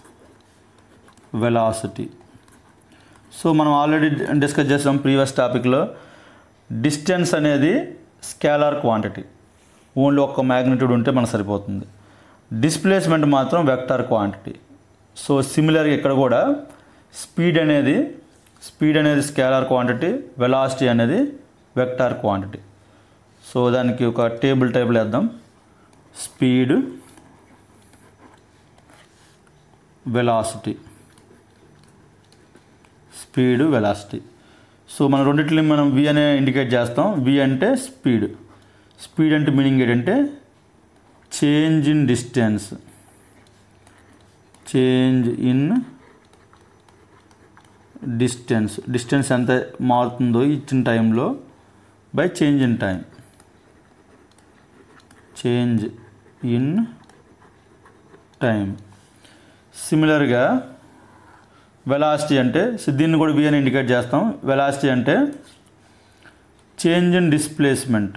A: velocity so మనం ఆల్రెడీ డిస్కస్ చేసాం ప్రీవియస్ టాపిక్లో డిస్టెన్స్ అనేది స్కేలార్ క్వాంటిటీ ఓన్లీ ఒక్క మ్యాగ్నిట్యూడ్ ఉంటే మనకు సరిపోతుంది డిస్ప్లేస్మెంట్ మాత్రం వెక్టార్ క్వాంటిటీ సో సిమిలర్గా ఇక్కడ కూడా స్పీడ్ అనేది స్పీడ్ అనేది స్కేలార్ క్వాంటిటీ వెలాసిటీ అనేది వెక్టార్ క్వాంటిటీ సో దానికి ఒక టేబుల్ టేబుల్ వేద్దాం speed velocity speed velocity so మన రెండింటిని మనం వి అనే ఇండికేట్ చేస్తాం వి అంటే స్పీడ్ స్పీడ్ అంటే మీనింగ్ ఏంటంటే change in distance change in distance distance ఎంత మారుతుందో ఇచ్చిన టైంలో by change in time change in time సిమిలర్గా వెలాసిటీ అంటే సో దీన్ని కూడా వి అని ఇండికేట్ చేస్తాం వెలాసిటీ అంటే change in displacement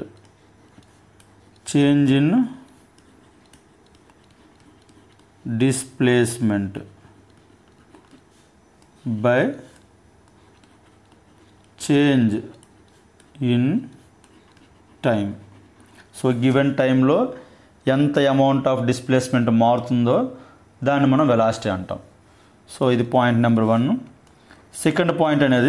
A: change in displacement by change in time so given టైంలో ఎంత అమౌంట్ ఆఫ్ డిస్ప్లేస్మెంట్ మారుతుందో దాన్ని మనం వెలాసిటీ అంటాం సో ఇది point number one second point అనేది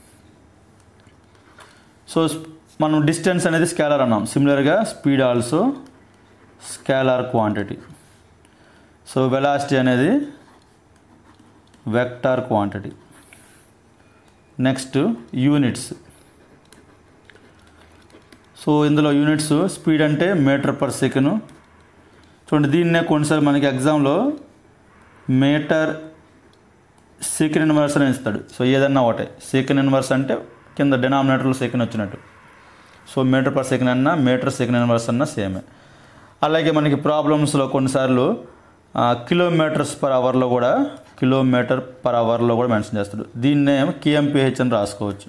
A: సో మనం డిస్టెన్స్ అనేది స్కేలర్ అన్నాం సిమిలర్గా speed also scalar quantity so velocity అనేది vector quantity next units so ఇందులో యూనిట్స్ స్పీడ్ అంటే మీటర్ పర్ సెకండ్ చూడండి దీన్నే కొన్నిసార్లు మనకి ఎగ్జామ్లో మీటర్ సెకండ్ ఇన్వర్స్ అని ఇస్తాడు సో ఏదన్నా ఒకటే సెకండ్ ఇన్వర్స్ అంటే కింద డినామినేటర్లో సెకండ్ వచ్చినట్టు సో మీటర్ పర్ సెకండ్ అన్నా మీటర్ సెకండ్ ఇన్వర్స్ అన్నా సేమే అలాగే మనకి ప్రాబ్లమ్స్లో కొన్నిసార్లు ఆ, కిలోమీటర్స్ పర్ అవర్లో కూడా కిలోమీటర్ పర్ అవర్లో కూడా మెన్షన్ చేస్తాడు దీన్నే కేఎంపిహెచ్ అని రాసుకోవచ్చు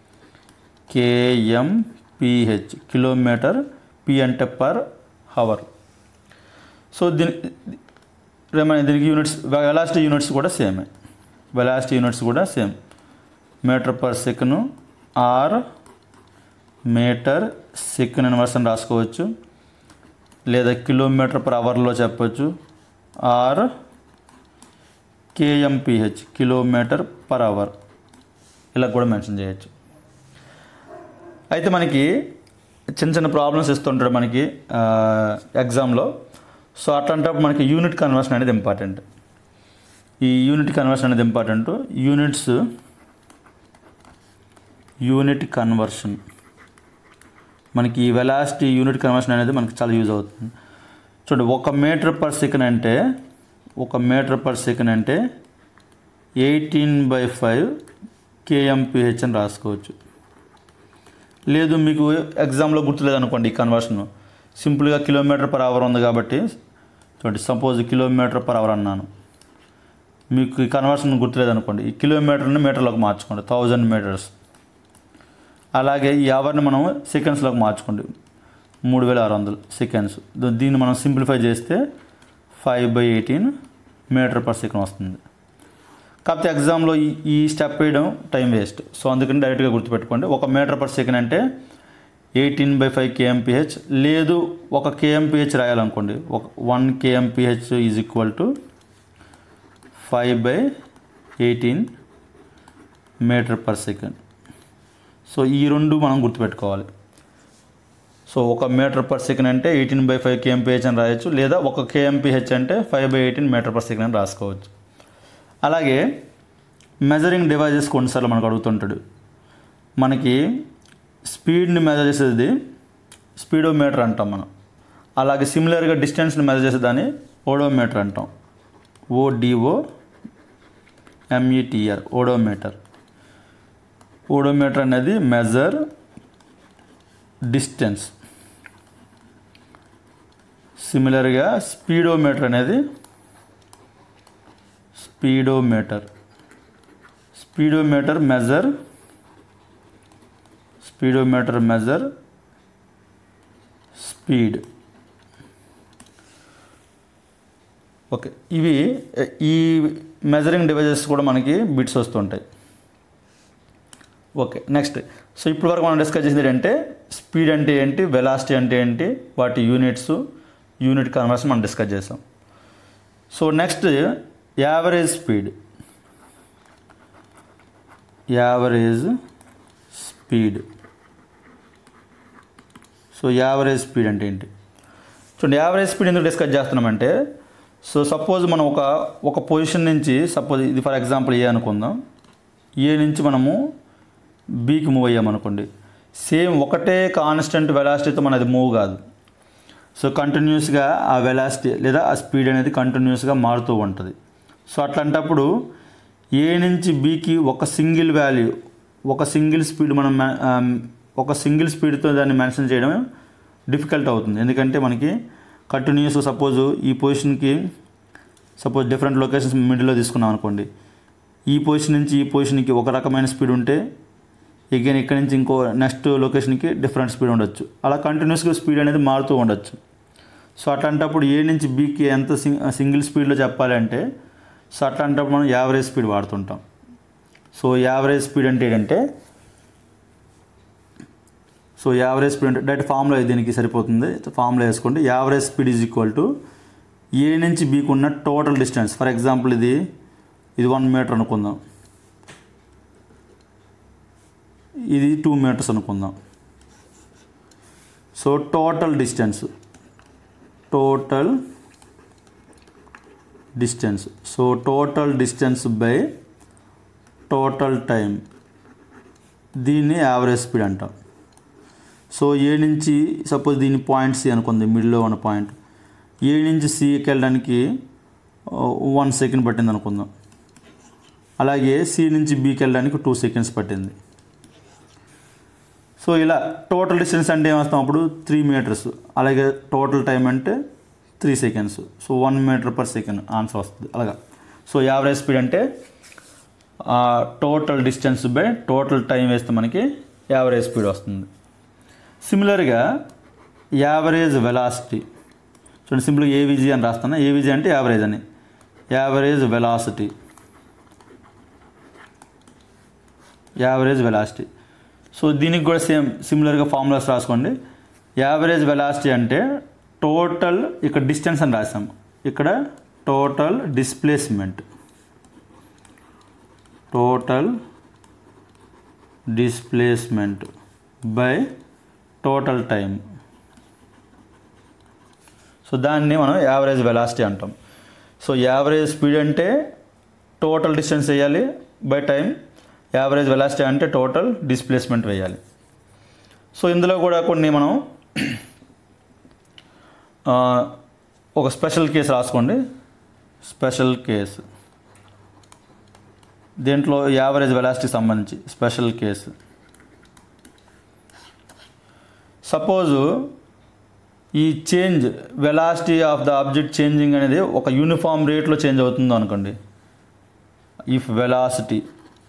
A: కేఎంపిహెచ్ కిలోమీటర్ పి అంటే పర్ హవర్ సో దీని రేమ- దీనికి యూనిట్స్ వెలాసిటీ యూనిట్స్ కూడా సేమే వెలాసిటీ యూనిట్స్ కూడా same meter per second or meter second inverse అని రాసుకోవచ్చు లేదా కిలోమీటర్ పర్ అవర్లో చెప్పొచ్చు or KMPH kilometer per hour ఇలా కూడా మెన్షన్ చేయొచ్చు అయితే మనకి చిన్న చిన్న ప్రాబ్లమ్స్ ఇస్తుంటాడు మనకి ఆ, ఎగ్జామ్లో సో అట్లాంటప్పుడు మనకి యూనిట్ కన్వర్షన్ అనేది ఇంపార్టెంట్ ఈ యూనిట్ కన్వర్షన్ అనేది ఇంపార్టెంట్ యూనిట్స్ యూనిట్ కన్వర్షన్ మనకి ఈ వెలాసిటీ యూనిట్ కన్వర్షన్ అనేది మనకి చాలా యూజ్ అవుతుంది చూడండి ఒక మీటర్ పర్ సెకండ్ అంటే ఒక మీటర్ పర్ సెకండ్ అంటే ఎయిటీన్ బై ఫైవ్ కేఎంపిహెచ్ అని రాసుకోవచ్చు లేదు మీకు ఎగ్జామ్లో గుర్తులేదు అనుకోండి ఈ కన్వర్షన్ సింపుల్గా కిలోమీటర్ పర్ అవర్ ఉంది కాబట్టి చూడండి సపోజ్ కిలోమీటర్ పర్ అవర్ అన్నాను మీకు ఈ కన్వర్షన్ గుర్తులేదు అనుకోండి ఈ కిలోమీటర్ని మీటర్లోకి మార్చుకోండి థౌజండ్ మీటర్స్ అలాగే ఈ అవర్ని మనం సెకండ్స్లోకి మార్చుకోండి మూడు వేల ఆరు వందలు సెకండ్స్ దో- దీన్ని మనం సింప్లిఫై చేస్తే five by eighteen meter per second వస్తుంది కాకపోతే ఎగ్జామ్లో ఈ ఈ స్టెప్ వేయడం టైం వేస్ట్ సో అందుకని డైరెక్ట్గా గుర్తుపెట్టుకోండి ఒక మీటర్ పర్ సెకండ్ అంటే ఎయిటీన్ బై ఫైవ్ కేఎంపిహెచ్ లేదు ఒక కేఎంపిహెచ్ రాయాలనుకోండి ఒక one KMPH is equal to five by eighteen meter per second so ఈ రెండు మనం గుర్తుపెట్టుకోవాలి సో ఒక మీటర్ పర్ సెకండ్ అంటే ఎయిటీన్ బై ఫైవ్ కేఎంపిహెచ్ అని రాయొచ్చు లేదా ఒక కేఎంపిహెచ్ అంటే five by eighteen meter per second అని రాసుకోవచ్చు అలాగే మెజరింగ్ డివైజెస్ కొన్నిసార్లు మనకు అడుగుతుంటాడు మనకి స్పీడ్ని మెజర్ చేసేది స్పీడోమీటర్ అంటాం మనం అలాగే సిమిలర్గా డిస్టెన్స్ని మెజర్ చేసేదాన్ని ఓడోమీటర్ అంటాం ఓడిఓ ఎంఈటిఆర్ ఓడోమీటర్ ఓడోమీటర్ అనేది మెజర్ డిస్టెన్స్ సిమిలర్గా స్పీడోమీటర్ అనేది speedometer speedometer measure speedometer measure speed okay ఇవి ఈ మెజరింగ్ డివైజెస్ కూడా మనకి బిట్స్ వస్తుంటాయి ఓకే నెక్స్ట్ సో ఇప్పుడు వరకు మనం డిస్కస్ చేసింది ఏంటంటే స్పీడ్ అంటే ఏంటి వెలాసిటీ అంటే ఏంటి వాటి యూనిట్స్ యూనిట్ కన్వర్షన్ మనం డిస్కస్ చేసాం so next average speed average speed so average speed అంటే ఏంటి చూడండి యావరేజ్ స్పీడ్ ఎందుకు డిస్కస్ చేస్తున్నామంటే సో సపోజ్ మనం ఒక ఒక పొజిషన్ నుంచి సపోజ్ ఇది ఫర్ ఎగ్జాంపుల్ ఏ అనుకుందాం ఏ నుంచి మనము బీకి మూవ్ అయ్యామనుకోండి సేమ్ ఒకటే కాన్స్టెంట్ వెలాసిటీతో మనది మూవ్ కాదు సో కంటిన్యూస్గా ఆ వెలాసిటీ లేదా ఆ స్పీడ్ అనేది కంటిన్యూస్గా మారుతూ ఉంటుంది సో అట్లాంటప్పుడు ఏ నుంచి బీకి ఒక సింగిల్ వాల్యూ ఒక సింగిల్ స్పీడ్ మనం మ- ఆ, ఒక సింగిల్ స్పీడ్తో దాన్ని మెన్షన్ చేయడం డిఫికల్ట్ అవుతుంది ఎందుకంటే మనకి కంటిన్యూస్ సపోజ్ ఈ పొజిషన్కి సపోజ్ డిఫరెంట్ లొకేషన్స్ మిడిల్లో తీసుకున్నాం అనుకోండి ఈ పొజిషన్ నుంచి ఈ పొజిషన్కి ఒక రకమైన స్పీడ్ ఉంటే ఎగైన్ ఇక్కడ నుంచి ఇంకో నెక్స్ట్ లొకేషన్కి డిఫరెంట్ స్పీడ్ ఉండొచ్చు అలా కంటిన్యూస్గా స్పీడ్ అనేది మారుతూ ఉండొచ్చు సో అట్లాంటప్పుడు ఏ నుంచి బీకి ఎంత సింగ్ సింగిల్ స్పీడ్లో చెప్పాలంటే సో అట్లాంటప్పుడు మనం యావరేజ్ స్పీడ్ వాడుతుంటాం సో యావరేజ్ స్పీడ్ అంటే ఏంటంటే సో యావరేజ్ స్పీడ్ అంటే డైరెక్ట్ ఫామ్లో దీనికి సరిపోతుంది ఫామ్లో వేసుకోండి average speed is equal to A నుంచి బీకి ఉన్న టోటల్ డిస్టెన్స్ ఫర్ ఎగ్జాంపుల్ ఇది ఇది వన్ మీటర్ అనుకుందాం ఇది టూ మీటర్స్ అనుకుందాం so total distance total distance so total distance by total time దీన్ని యావరేజ్ స్పీడ్ అంటాం సో ఏ నుంచి సపోజ్ దీని పాయింట్ సి అనుకుంది మిడిల్లో ఉన్న పాయింట్ ఏ నుంచి సికి వెళ్ళడానికి వన్ సెకండ్ పట్టింది అనుకుందాం అలాగే సి నుంచి బీకి వెళ్ళడానికి టూ సెకండ్స్ పట్టింది సో ఇలా టోటల్ డిస్టెన్స్ అంటే ఏమొస్తాం అప్పుడు త్రీ మీటర్స్ అలాగే టోటల్ టైం అంటే three seconds so one metre per second answer వస్తుంది అలాగా సో యావరేజ్ స్పీడ్ అంటే total distance by total time వేస్తే మనకి యావరేజ్ స్పీడ్ వస్తుంది సిమిలర్గా యావరేజ్ వెలాసిటీ చూడండి సింపుల్గా ఏవిజీ అని రాస్తాను ఏవిజీ అంటే యావరేజ్ అని average velocity average velocity so దీనికి కూడా సేమ్ సిమిలర్గా ఫార్ములాస్ రాసుకోండి యావరేజ్ వెలాసిటీ అంటే టోటల్ ఇక్కడ డిస్టెన్స్ అని రాసాం ఇక్కడ total displacement total displacement by total time so దాన్ని మనం యావరేజ్ వెలాసిటీ అంటాం సో యావరేజ్ స్పీడ్ అంటే టోటల్ డిస్టెన్స్ వేయాలి బై టైం యావరేజ్ వెలాసిటీ అంటే టోటల్ డిస్ప్లేస్మెంట్ వేయాలి సో ఇందులో కూడా కొన్ని మనం ఆ, ఒక స్పెషల్ కేసు రాసుకోండి స్పెషల్ కేసు దీంట్లో యావరేజ్ వెలాసిటీ సంబంధించి స్పెషల్ కేసు సపోజు ఈ change velocity of the object changing అనేది ఒక యూనిఫామ్ రేట్లో చేంజ్ అవుతుందో అనుకోండి if velocity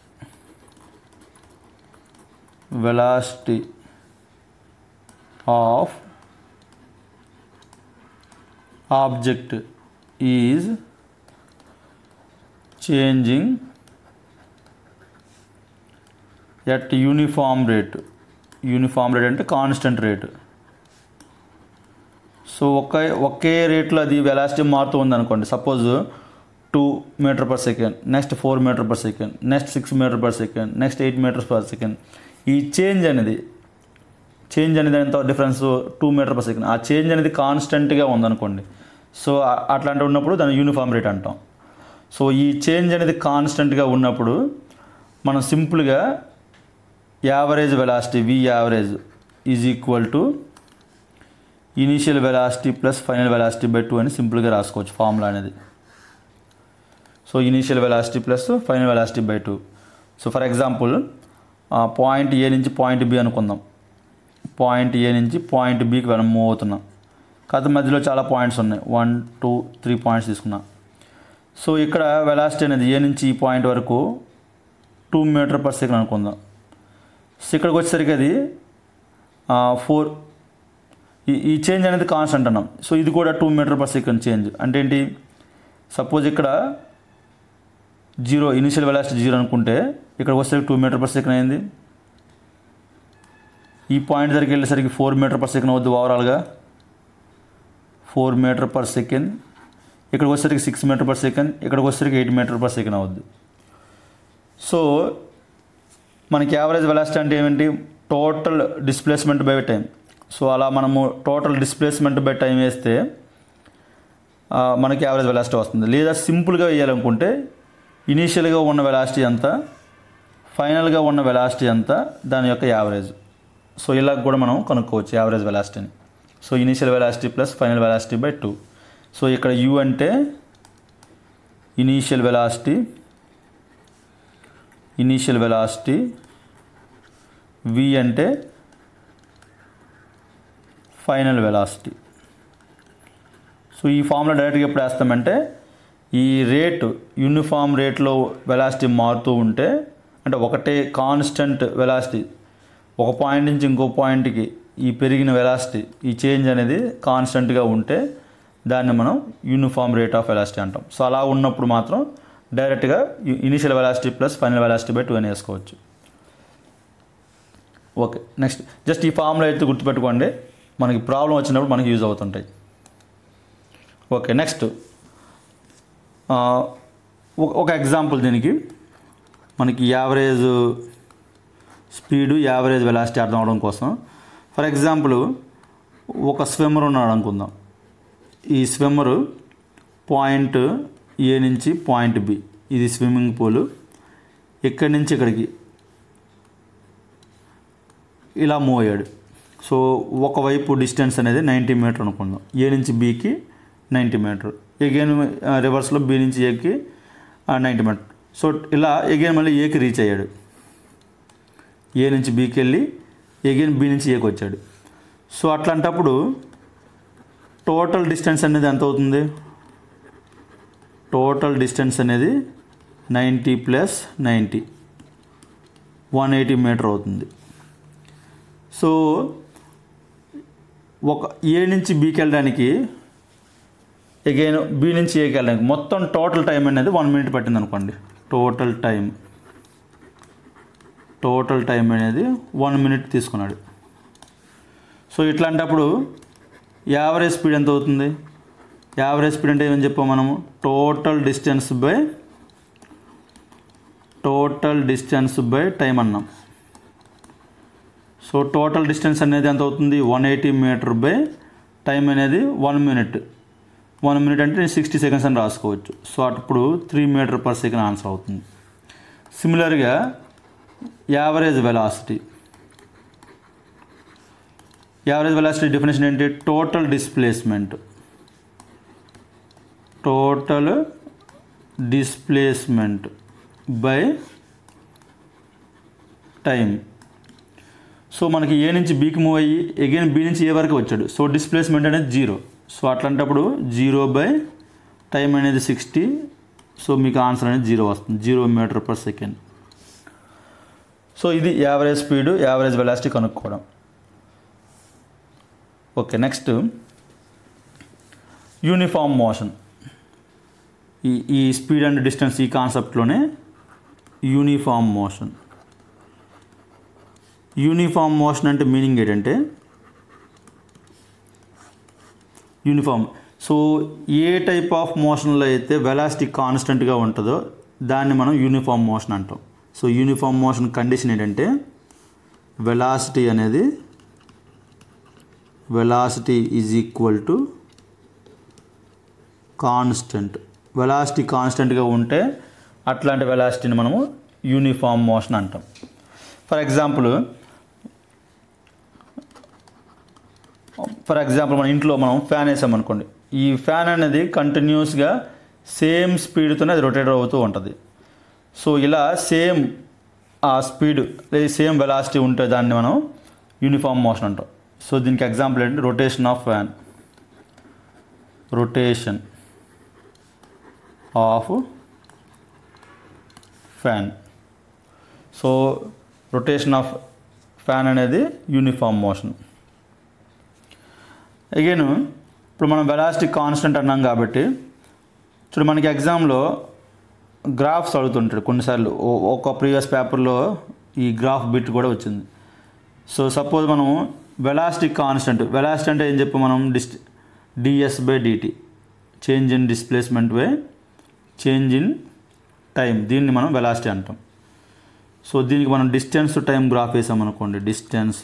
A: velocity of object is changing at uniform rate uniform rate అంటే కాన్స్టెంట్ రేట్ సో ఒకే ఒకే రేట్లో అది వెలాసిటీ మారుతూ ఉంది అనుకోండి suppose two metre per second next four meter per second next six meter per second next eight meters per second ఈ change అనేది చేంజ్ అనేది ఎంత difference two metre per second ఆ చేంజ్ అనేది కాన్స్టెంట్గా ఉందనుకోండి సో ఆ- అట్లాంటి ఉన్నప్పుడు దాన్ని యూనిఫామ్ రేట్ అంటాం సో ఈ చేంజ్ అనేది కాన్స్టెంట్గా ఉన్నప్పుడు మనం సింపుల్గా average velocity V average is equal to initial velocity plus final velocity by two అని సింపుల్గా రాసుకోవచ్చు ఫార్ములా అనేది so initial velocity plus final velocity by two so for example point A నుంచి పాయింట్ బి అనుకుందాం పాయింట్ ఏ నుంచి point బికి మనం move అవుతున్నాం కాకపోతే మధ్యలో చాలా పాయింట్స్ ఉన్నాయి వన్ టూ త్రీ పాయింట్స్ తీసుకున్నా సో ఇక్కడ వెలాసిటీ అనేది ఏ నుంచి ఈ పాయింట్ వరకు టూ మీటర్ పర్ సెకండ్ అనుకుందాం సో ఇక్కడికి వచ్చేసరికి అది ఫోర్ ఈ ఈ చేంజ్ అనేది కాన్స్టెంట్ అన్నాం సో ఇది కూడా two metre per second change అంటే ఏంటి సపోజ్ ఇక్కడ జీరో ఇనిషియల్ వెలాసిటీ జీరో అనుకుంటే ఇక్కడికి వచ్చేసరికి టూ మీటర్ పర్ సెకండ్ అయింది ఈ పాయింట్ దగ్గరికి వెళ్ళేసరికి ఫోర్ మీటర్ పర్ సెకండ్ అవుద్ది ఓవరాల్గా ఫోర్ మీటర్ పర్ సెకండ్ ఇక్కడికి వచ్చేసరికి సిక్స్ మీటర్ పర్ సెకండ్ ఇక్కడికి వచ్చేసరికి ఎయిట్ మీటర్ పర్ సెకండ్ అవుద్ది సో మనకి యావరేజ్ వెలాసిటీ అంటే ఏమిటి total displacement by time so అలా మనము టోటల్ డిస్ప్లేస్మెంట్ బై టైం వేస్తే ఆ, మనకి యావరేజ్ వెలాసిటీ వస్తుంది లేదా సింపుల్గా వేయాలనుకుంటే ఇనీషియల్గా ఉన్న వెలాసిటీ ఎంత ఫైనల్గా ఉన్న వెలాసిటీ ఎంత దాని యొక్క యావరేజ్ సో ఇలా కూడా మనం కనుక్కోవచ్చు యావరేజ్ వెలాసిటీని so initial velocity plus final velocity by two so ఇక్కడ యూ అంటే initial velocity initial velocity V అంటే ఫైనల్ వెలాసిటీ సో ఈ ఫామ్లో డైరెక్ట్గా ఎప్పుడు వేస్తామంటే ఈ రేటు యూనిఫామ్ రేట్లో వెలాసిటీ మారుతూ ఉంటే అంటే ఒకటే కాన్స్టెంట్ వెలాసిటీ ఒక పాయింట్ నుంచి ఇంకో పాయింట్కి ఈ పెరిగిన వెలాసిటీ ఈ చేంజ్ అనేది కాన్స్టెంట్గా ఉంటే దాన్ని మనం యూనిఫామ్ రేట్ ఆఫ్ వెలాసిటీ అంటాం సో అలా ఉన్నప్పుడు మాత్రం డైరెక్ట్గా initial velocity plus final velocity by two అని వేసుకోవచ్చు ఓకే నెక్స్ట్ జస్ట్ ఈ ఫామ్లో అయితే గుర్తుపెట్టుకోండి మనకి ప్రాబ్లం వచ్చినప్పుడు మనకి యూజ్ అవుతుంటాయి ఓకే నెక్స్ట్ ఒక ఎగ్జాంపుల్ దీనికి మనకి యావరేజ్ స్పీడు యావరేజ్ వెలాసిటీ అర్థం అవడం కోసం ఫర్ ఎగ్జాంపుల్ ఒక స్విమ్మర్ ఉన్నాడు అనుకుందాం ఈ స్విమ్మరు పాయింట్ ఏ నుంచి పాయింట్ బి ఇది స్విమ్మింగ్ పూల్ ఇక్కడి నుంచి ఇక్కడికి ఇలా మూవ్ అయ్యాడు సో ఒకవైపు డిస్టెన్స్ అనేది నైంటీ మీటర్ అనుకుందాం ఏ నుంచి బీకి నైంటీ మీటర్ ఎగైన్ రివర్స్లో బి నుంచి ఏకి నైంటీ మీటర్ సో ఇలా ఎగైన్ మళ్ళీ ఏకి రీచ్ అయ్యాడు ఏ నుంచి బీకి వెళ్ళి ఎగైన్ బి నుంచి ఏకి వచ్చాడు సో అట్లాంటప్పుడు టోటల్ డిస్టెన్స్ అనేది ఎంత అవుతుంది టోటల్ డిస్టెన్స్ అనేది ninety plus ninety one eighty meter అవుతుంది సో ఒక ఏ నుంచి బీకి వెళ్ళడానికి అగైన్ బి నుంచి ఏకి వెళ్ళడానికి మొత్తం టోటల్ టైం అనేది వన్ మినిట్ పట్టింది అనుకోండి టోటల్ టైం టోటల్ టైం అనేది వన్ మినిట్ తీసుకున్నాడు సో ఇట్లాంటప్పుడు యావరేజ్ స్పీడ్ ఎంత అవుతుంది యావరేజ్ స్పీడ్ అంటే ఏమని చెప్పాం మనము total distance by total distance by time అన్నాం సో టోటల్ డిస్టెన్స్ అనేది ఎంత అవుతుంది one eighty meter by time అనేది వన్ మినిట్ వన్ మినిట్ అంటే సిక్స్టీ సెకండ్స్ అని రాసుకోవచ్చు సో అప్పుడు three metre per second answer అవుతుంది సిమిలర్గా average velocity average velocity definition ఏంటి total displacement total displacement by time so మనకి ఏ నుంచి బీకి మూవ్ అయ్యి అగైన్ బి నుంచి ఏ వరకు వచ్చాడు సో డిస్ప్లేస్మెంట్ అనేది జీరో సో అట్లాంటప్పుడు జీరో బై టైం అనేది సిక్స్టీ సో మీకు ఆన్సర్ అనేది జీరో వస్తుంది zero meter per second so ఇది యావరేజ్ స్పీడ్ యావరేజ్ వెలాసిటీ కనుక్కోవడం ఓకే నెక్స్ట్ యూనిఫామ్ మోషన్ ఈ ఈ స్పీడ్ అండ్ డిస్టెన్స్ ఈ కాన్సెప్ట్లోనే యూనిఫామ్ మోషన్ యూనిఫామ్ మోషన్ అంటే మీనింగ్ ఏంటంటే యూనిఫామ్ సో ఏ టైప్ ఆఫ్ మోషన్లో అయితే వెలాసిటీ కాన్స్టెంట్గా ఉంటుందో దాన్ని మనం యూనిఫామ్ మోషన్ అంటాం సో యూనిఫామ్ మోషన్ కండిషన్ ఏంటంటే వెలాసిటీ అనేది velocity is equal to constant velocity కాన్స్టెంట్గా ఉంటే అట్లాంటి వెలాసిటీని మనము యూనిఫామ్ మోషన్ అంటాం ఫర్ ఎగ్జాంపుల్ ఫర్ ఎగ్జాంపుల్ మన ఇంట్లో మనం ఫ్యాన్ వేసామనుకోండి ఈ ఫ్యాన్ అనేది కంటిన్యూస్గా సేమ్ స్పీడ్తోనే అది రొటేట్ అవుతూ ఉంటుంది సో ఇలా సేమ్ ఆ స్పీడ్ లేదా సేమ్ వెలాసిటీ ఉంటే దాన్ని మనం యూనిఫామ్ మోషన్ అంటాం సో దీనికి ఎగ్జాంపుల్ ఏంటి rotation of fan rotation of fan so rotation of fan అనేది యూనిఫామ్ మోషన్ అగైన్ ఇప్పుడు మనం వెలాసిటీ కాన్స్టెంట్ అన్నాం కాబట్టి చూడు మనకి ఎగ్జామ్లో గ్రాఫ్స్ అడుగుతుంటాడు కొన్నిసార్లు ఓ- ఒక ప్రీవియస్ పేపర్లో ఈ గ్రాఫ్ బిట్ కూడా వచ్చింది సో సపోజ్ మనం వెలాసిటీ కాన్స్టెంట్ వెలాసిటీ అంటే ఏం చెప్పు మనం డిస్ ds by dt change in displacement by change in time దీన్ని మనం వెలాసిటీ అంటాం సో దీనికి మనం డిస్టెన్స్ టైం గ్రాఫ్ వేసాం అనుకోండి డిస్టెన్స్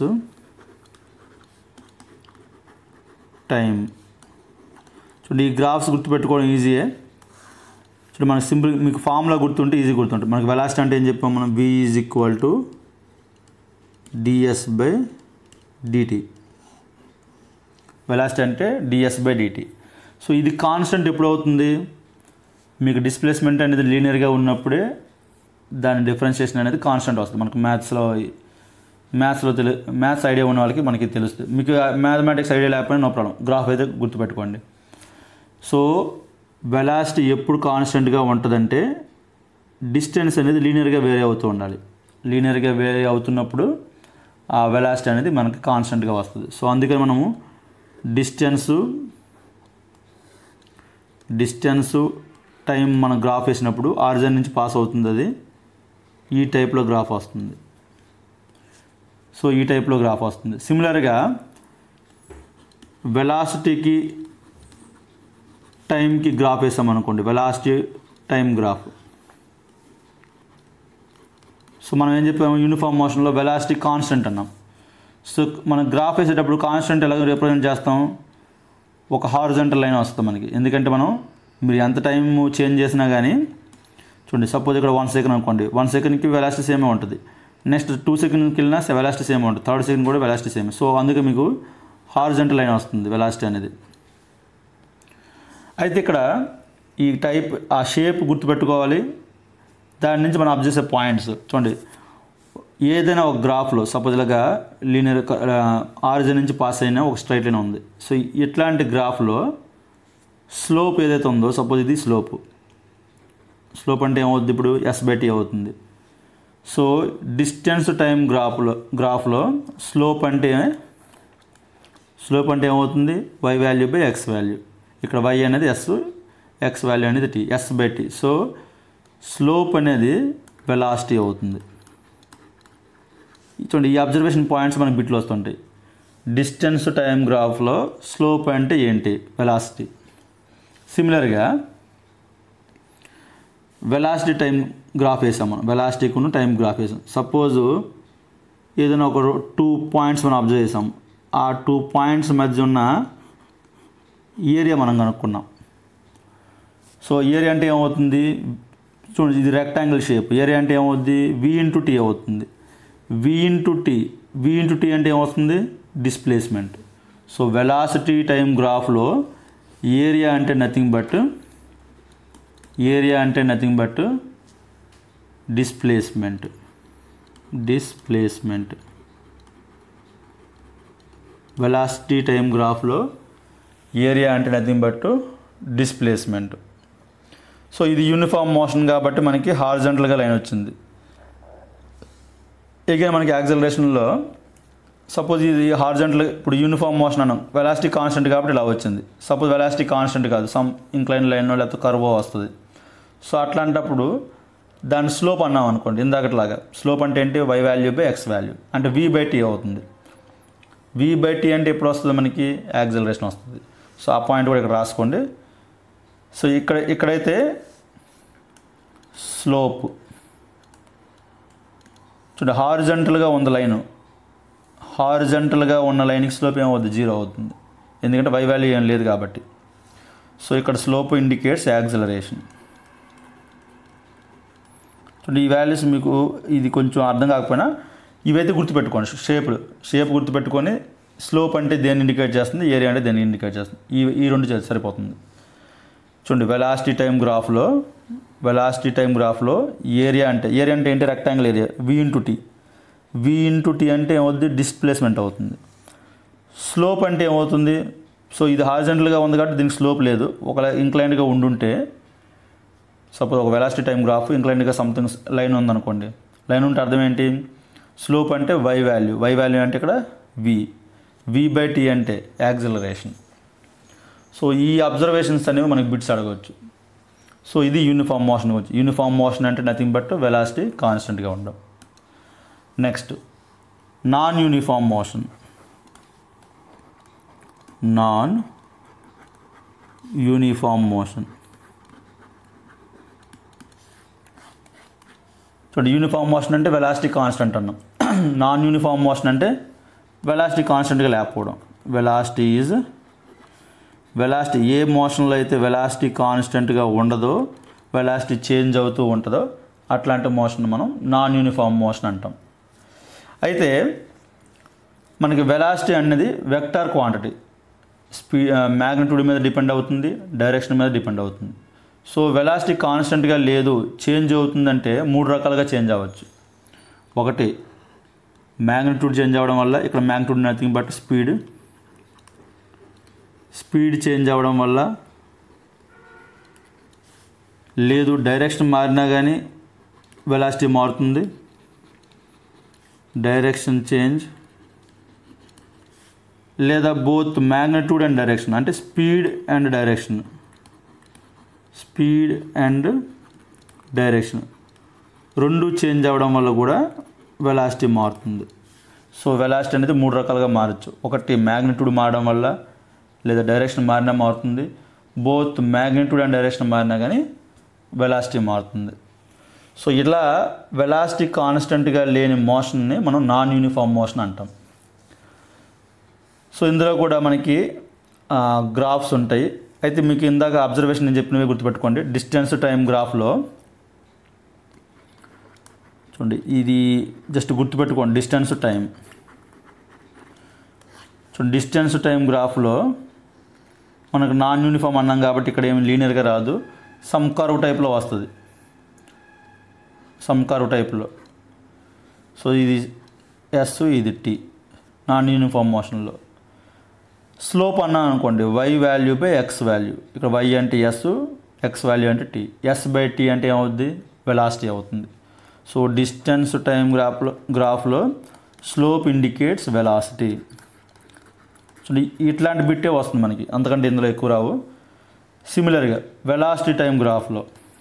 A: టైం చూడండి ఈ గ్రాఫ్స్ గుర్తుపెట్టుకోవడం ఈజీయే చూడండి మనకి సింపుల్ మీకు ఫార్ములా గుర్తుంటే ఈజీ గుర్తుంటుంది మనకి వెలాసిటీ అంటే ఏం చెప్పాం మనం V is equal to ds by dt velocity అంటే డిఎస్ బై డిటి సో ఇది కాన్స్టెంట్ ఎప్పుడు అవుతుంది మీకు డిస్ప్లేస్మెంట్ అనేది లీనియర్గా ఉన్నప్పుడే దాని డిఫరెన్షియేషన్ అనేది కాన్స్టెంట్ వస్తుంది మనకు మ్యాథ్స్లో మ్యాథ్స్లో తెలి మ్యాథ్స్ ఐడియా ఉన్న వాళ్ళకి మనకి తెలుస్తుంది మీకు మ్యాథమెటిక్స్ ఐడియా లేకపోయినా నో ప్రాబ్లం గ్రాఫ్ అయితే గుర్తుపెట్టుకోండి సో వెలాసిటీ ఎప్పుడు కాన్స్టెంట్గా ఉంటుందంటే డిస్టెన్స్ అనేది లీనియర్గా వేరే అవుతూ ఉండాలి లీనియర్గా వేరే అవుతున్నప్పుడు ఆ వెలాసిటీ అనేది మనకి కాన్స్టెంట్గా వస్తుంది సో అందుకని మనము డిస్టెన్సు డిస్టెన్సు టైం మనం గ్రాఫ్ వేసినప్పుడు ఆరిజన్ నుంచి పాస్ అవుతుంది అది ఈ టైప్లో గ్రాఫ్ వస్తుంది సో ఈ టైప్లో గ్రాఫ్ వస్తుంది సిమిలర్గా వెలాసిటీకి టైంకి గ్రాఫ్ వేసాం అనుకోండి వెలాసిటీ టైం గ్రాఫ్ సో మనం ఏం చెప్పాము యూనిఫామ్ మోషన్లో వెలాసిటీ కాన్స్టెంట్ అన్నాం సో మనం గ్రాఫ్ వేసేటప్పుడు కాన్స్టెంట్ ఎలా రిప్రజెంట్ చేస్తాం ఒక హారిజంటల్ లైన్ వస్తుంది మనకి ఎందుకంటే మనం మీరు ఎంత టైం చేంజ్ చేసినా కానీ చూడండి సపోజ్ ఇక్కడ వన్ సెకండ్ అనుకోండి వన్ సెకండ్కి వెలాసిటీ సేమే ఉంటుంది నెక్స్ట్ టూ సెకండ్కి వెళ్ళినా వెలాసిటీ సేమ్ ఉంటుంది థర్డ్ సెకండ్ కూడా వెలాసిటీ సేమ్ సో అందుకే మీకు హారిజంటల్ లైన్ వస్తుంది వెలాసిటీ అనేది అయితే ఇక్కడ ఈ టైప్ ఆ షేప్ గుర్తుపెట్టుకోవాలి దాని నుంచి మనం అబ్జర్వ్ చేసే పాయింట్స్ చూడండి ఏదైనా ఒక గ్రాఫ్లో సపోజ్ ఇలాగా లీనియర్ ఆరిజిన్ నుంచి పాస్ అయిన ఒక స్ట్రైట్ లైన్ ఉంది సో ఇట్లాంటి గ్రాఫ్లో స్లోప్ ఏదైతే ఉందో సపోజ్ ఇది స్లోప్ స్లోప్ అంటే ఏమవుతుంది ఇప్పుడు ఎస్ బై టీ అవుతుంది సో డిస్టెన్స్ టైం గ్రాఫ్లో గ్రాఫ్లో స్లోప్ అంటే స్లోప్ అంటే ఏమవుతుంది Y value by X value ఇక్కడ వై అనేది ఎస్ ఎక్స్ వాల్యూ అనేది T S by T so slope అనేది వెలాసిటీ అవుతుంది చూడండి ఈ అబ్జర్వేషన్ పాయింట్స్ మనకి బిట్లు వస్తుంటాయి డిస్టెన్స్ టైం గ్రాఫ్లో స్లోప్ అంటే ఏంటి వెలాసిటీ సిమిలర్గా వెలాసిటీ టైం గ్రాఫ్ వేసాం మనం వెలాసిటీకును టైం గ్రాఫ్ వేసాం సపోజ్ ఏదైనా ఒక టూ పాయింట్స్ మనం అబ్జర్వ్ చేసాం ఆ టూ పాయింట్స్ మధ్య ఉన్న ఏరియా మనం కనుక్కున్నాం సో ఏరియా అంటే ఏమవుతుంది చూడండి ఇది రెక్టాంగిల్ షేప్ ఏరియా అంటే ఏమవుతుంది వి ఇంటూ టీ అవుతుంది V into T V into T అంటే ఏమవుతుంది డిస్ప్లేస్మెంట్ సో వెలాసిటీ టైం గ్రాఫ్లో ఏరియా అంటే నథింగ్ బట్ ఏరియా అంటే nothing but displacement displacement velocity time గ్రాఫ్లో ఏరియా అంటే నథింగ్ బట్ డిస్ప్లేస్మెంట్ సో ఇది యూనిఫామ్ మోషన్ కాబట్టి మనకి హార్జెంటల్గా లైన్ వచ్చింది ఇక మనకి యాక్సలరేషన్లో సపోజ్ ఇది హార్జెంటల్ ఇప్పుడు యూనిఫామ్ మోషన్ అన్నాం వెలాసిటీ కాన్స్టెంట్ కాబట్టి ఇలా వచ్చింది సపోజ్ వెలాసిటీ కాన్స్టెంట్ కాదు సమ్ ఇంక్లైన్ లైన్ లేకపోతే కర్వో వస్తుంది సో అట్లాంటప్పుడు దాని స్లోప్ అన్నాం అనుకోండి ఇందాకట్లాగా స్లోప్ అంటే ఏంటి Y value by X value అంటే వి బై టీ అవుతుంది వి బై టీ అంటే ఎప్పుడు వస్తుంది మనకి యాక్సలరేషన్ వస్తుంది సో ఆ పాయింట్ కూడా ఇక్కడ రాసుకోండి సో ఇక్కడ ఇక్కడైతే స్లోప్ చూడండి హారిజంటల్గా ఉంది లైను హారిజంటల్గా ఉన్న లైన్కి స్లోప్ ఏమవుద్ది జీరో అవుతుంది ఎందుకంటే వై వాల్యూ ఏం లేదు కాబట్టి సో ఇక్కడ స్లోప్ ఇండికేట్స్ యాక్సలరేషన్ చూడండి ఈ వాల్యూస్ మీకు ఇది కొంచెం అర్థం కాకపోయినా ఇవైతే గుర్తుపెట్టుకోండి షేపులు షేప్ గుర్తుపెట్టుకొని స్లోప్ అంటే దేన్ని ఇండికేట్ చేస్తుంది ఏరియా అంటే దేన్ని ఇండికేట్ చేస్తుంది ఈ ఈ రెండు చేస్తే సరిపోతుంది చూడండి వెలాసిటీ టైం గ్రాఫ్లో వెలాసిటీ టైం గ్రాఫ్లో ఏరియా అంటే ఏరియా అంటే ఏంటి rectangle area V into T V into T అంటే ఏమవుతుంది డిస్ప్లేస్మెంట్ అవుతుంది స్లోప్ అంటే ఏమవుతుంది సో ఇది హారిజెంటల్గా ఉంది కాబట్టి దీనికి స్లోప్ లేదు ఒక ఇంక్లైన్డ్గా ఉండుంటే సపోజ్ ఒక వెలాసిటీ టైం గ్రాఫ్ ఇంక్లైన్డ్గా సంథింగ్ లైన్ ఉందనుకోండి లైన్ ఉంటే అర్థం ఏంటి స్లోప్ అంటే వై వాల్యూ వై వాల్యూ అంటే ఇక్కడ వి వి బై టీ అంటే యాక్సిలరేషన్ సో ఈ అబ్జర్వేషన్స్ అనేవి మనకి బిట్స్ అడగవచ్చు సో ఇది యూనిఫామ్ మోషన్ వచ్చి యూనిఫామ్ మోషన్ అంటే నథింగ్ బట్ వెలాసిటీ కాన్స్టెంట్గా ఉండడం next non uniform motion non uniform motion చూడండి యూనిఫామ్ మోషన్ అంటే వెలాసిటీ కాన్స్టెంట్ అన్నాం నాన్ యూనిఫామ్ మోషన్ అంటే వెలాసిటీ కాన్స్టెంట్గా లేకపోవడం వెలాసిటీ ఈజ్ వెలాసిటీ ఏ మోషన్లో అయితే వెలాసిటీ కాన్స్టెంట్గా ఉండదో వెలాసిటీ చేంజ్ అవుతూ ఉంటుందో అట్లాంటి మోషన్ మనం నాన్ యూనిఫామ్ మోషన్ అంటాం అయితే మనకి వెలాసిటీ అనేది వెక్టార్ క్వాంటిటీ స్పీ మ్యాగ్నిట్యూడ్ మీద డిపెండ్ అవుతుంది డైరెక్షన్ మీద డిపెండ్ అవుతుంది సో వెలాసిటీ కాన్స్టెంట్గా లేదు చేంజ్ అవుతుందంటే మూడు రకాలుగా చేంజ్ అవ్వచ్చు ఒకటి మ్యాగ్నిట్యూడ్ చేంజ్ అవ్వడం వల్ల ఇక్కడ magnitude nothing but speed speed change అవ్వడం వల్ల లేదు డైరెక్షన్ మారినా కానీ వెలాసిటీ మారుతుంది డైరెక్షన్ చేంజ్ లేదా బోత్ మ్యాగ్నిట్యూడ్ అండ్ డైరెక్షన్ అంటే speed and direction speed and direction రెండు చేంజ్ అవ్వడం వల్ల కూడా వెలాసిటీ మారుతుంది సో వెలాసిటీ అనేది మూడు రకాలుగా మారచ్చు ఒకటి మ్యాగ్నిట్యూడ్ మారడం వల్ల లేదా డైరెక్షన్ మారినా మారుతుంది బోత్ మ్యాగ్నిట్యూడ్ అండ్ డైరెక్షన్ మారినా కానీ వెలాసిటీ మారుతుంది సో ఇలా వెలాసిటీ కాన్స్టెంట్గా లేని మోషన్ని మనం నాన్ యూనిఫామ్ మోషన్ అంటాం సో ఇందులో కూడా మనకి గ్రాఫ్స్ ఉంటాయి అయితే మీకు ఇందాక అబ్జర్వేషన్ నేను చెప్పినవి గుర్తుపెట్టుకోండి డిస్టెన్స్ టైం గ్రాఫ్లో చూడండి ఇది జస్ట్ గుర్తుపెట్టుకోండి డిస్టెన్స్ టైం చూడండి డిస్టెన్స్ టైం గ్రాఫ్లో మనకు నాన్ యూనిఫామ్ అన్నాం కాబట్టి ఇక్కడ ఏమి లీనియర్గా రాదు సమ్ కర్వ్ టైప్లో వస్తుంది సమ్ కర్వ్ టైప్లో సో ఇది ఎస్ ఇది టీ నాన్ యూనిఫామ్ మోషన్లో స్లోప్ అన్నాను అనుకోండి Y value by X value ఇక్కడ వై అంటే ఎస్ ఎక్స్ వాల్యూ అంటే టీ ఎస్ బై టీ అంటే ఏమవుద్ది వెలాసిటీ అవుతుంది సో డిస్టెన్స్ టైం గ్రాఫ్లో గ్రాఫ్లో స్లోప్ ఇండికేట్స్ వెలాసిటీ సో ఇట్లాంటి బిట్టే వస్తుంది మనకి అంతకంటే ఇందులో ఎక్కువ రావు సిమిలర్గా వెలాసిటీ టైం గ్రాఫ్లో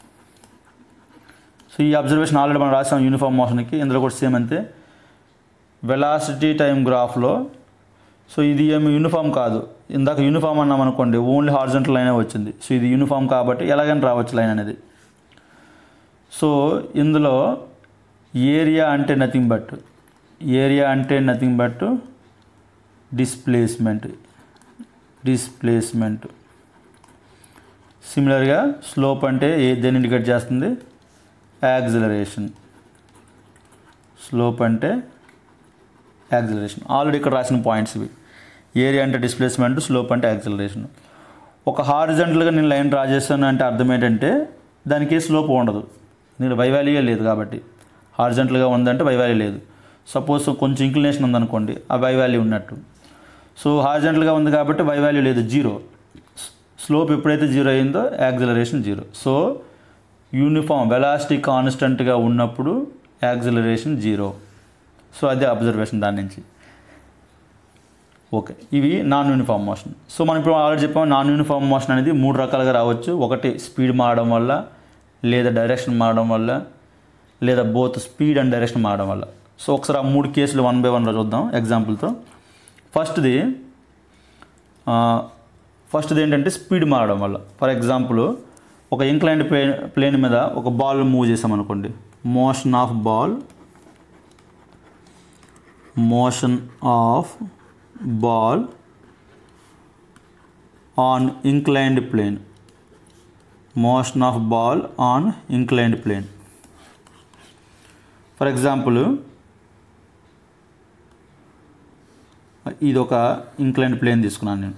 A: సో ఈ అబ్జర్వేషన్ ఆల్రెడీ మనం రాసాం యూనిఫామ్ మోషన్కి ఇందులో కూడా సేమ్ అంతే వెలాసిటీ టైం గ్రాఫ్లో సో ఇది ఏమి యూనిఫామ్ కాదు ఇందాక యూనిఫామ్ అన్నాం అనుకోండి ఓన్లీ హార్జెంటల్ లైనే వచ్చింది సో ఇది యూనిఫామ్ కాబట్టి ఎలాగైనా రావచ్చు లైన్ అనేది సో ఇందులో ఏరియా అంటే నథింగ్ బట్ ఏరియా అంటే నథింగ్ బట్ డిస్ప్లేస్మెంట్ డిస్ప్లేస్మెంట్ సిమిలర్గా స్లోప్ అంటే ఏ దేన్ని ఇండికేట్ చేస్తుంది యాక్సిలరేషన్ స్లోప్ అంటే యాక్సిలరేషన్ ఆల్రెడీ ఇక్కడ రాసిన పాయింట్స్ ఇవి ఏరియా అంటే డిస్ప్లేస్మెంట్ స్లోప్ అంటే యాక్సిలరేషన్ ఒక హారిజెంటల్గా నేను లైన్ డ్రా చేస్తాను అంటే అర్థం ఏంటంటే దానికి ఏ స్లోప్ ఉండదు నేను వైవాల్యూ లేదు కాబట్టి హారిజెంటల్గా ఉందంటే వైవాల్యూ లేదు సపోజ్ కొంచెం ఇంక్లినేషన్ ఉందనుకోండి ఆ వై వాల్యూ ఉన్నట్టు సో హారిజెంటల్గా ఉంది కాబట్టి వై వాల్యూ లేదు జీరో స్లోప్ ఎప్పుడైతే జీరో అయిందో acceleration zero so uniform velocity కాన్స్టెంట్గా ఉన్నప్పుడు యాక్సిలరేషన్ జీరో సో అదే అబ్జర్వేషన్ దాని నుంచి ఓకే ఇవి నాన్ యూనిఫామ్ మోషన్ సో మనం ఇప్పుడు ఆల్రెడీ చెప్పాము నాన్ యూనిఫామ్ మోషన్ అనేది మూడు రకాలుగా రావచ్చు ఒకటి స్పీడ్ మారడం వల్ల లేదా డైరెక్షన్ మారడం వల్ల లేదా బోత్ స్పీడ్ అండ్ డైరెక్షన్ మారడం వల్ల సో ఒకసారి ఆ మూడు కేసులు వన్ బై వన్ చూద్దాం ఎగ్జాంపుల్తో ఫస్ట్ది ఫస్ట్ది ఏంటంటే స్పీడ్ మారడం వల్ల ఫర్ ఎగ్జాంపుల్ ఒక ఇంక్లైండ్ ప్లేన్ ప్లేన్ మీద ఒక బాల్ మూవ్ చేసామనుకోండి motion of ball motion of ball on inclined plane motion of ball on inclined plane for example ఇది ఒక ఇంక్లైన్ ప్లేన్ తీసుకున్నాను నేను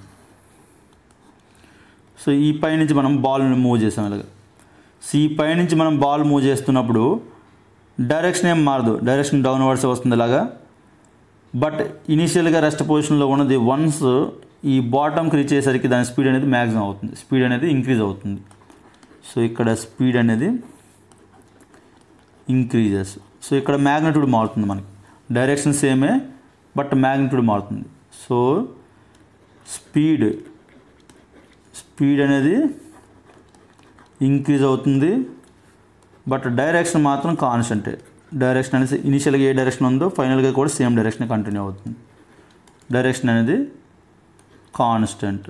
A: సో ఈ పై నుంచి మనం బాల్ని మూవ్ చేసాం ఇలాగ సో ఈ పై నుంచి మనం బాల్ మూవ్ చేస్తున్నప్పుడు డైరెక్షన్ ఏం మారదు డైరెక్షన్ డౌన్వర్డ్స్ వస్తుంది ఇలాగా బట్ ఇనీషియల్గా రెస్ట్ పొజిషన్లో ఉన్నది వన్స్ ఈ బాటమ్కి రీచ్ అయ్యేసరికి దాని స్పీడ్ అనేది మ్యాక్సిమం అవుతుంది స్పీడ్ అనేది ఇంక్రీజ్ అవుతుంది సో ఇక్కడ స్పీడ్ అనేది ఇంక్రీజెస్ సో ఇక్కడ మ్యాగ్నిట్యూడ్ మారుతుంది మనకి డైరెక్షన్ సేమే బట్ మ్యాగ్నిట్యూడ్ మారుతుంది సో స్పీడ్ స్పీడ్ అనేది ఇంక్రీజ్ అవుతుంది బట్ డైరెక్షన్ మాత్రం కాన్స్టెంటే డైరెక్షన్ అనేది ఇనిషియల్గా ఏ డైరెక్షన్ ఉందో ఫైనల్గా కూడా సేమ్ డైరెక్షన్ కంటిన్యూ అవుతుంది డైరెక్షన్ అనేది కాన్స్టెంట్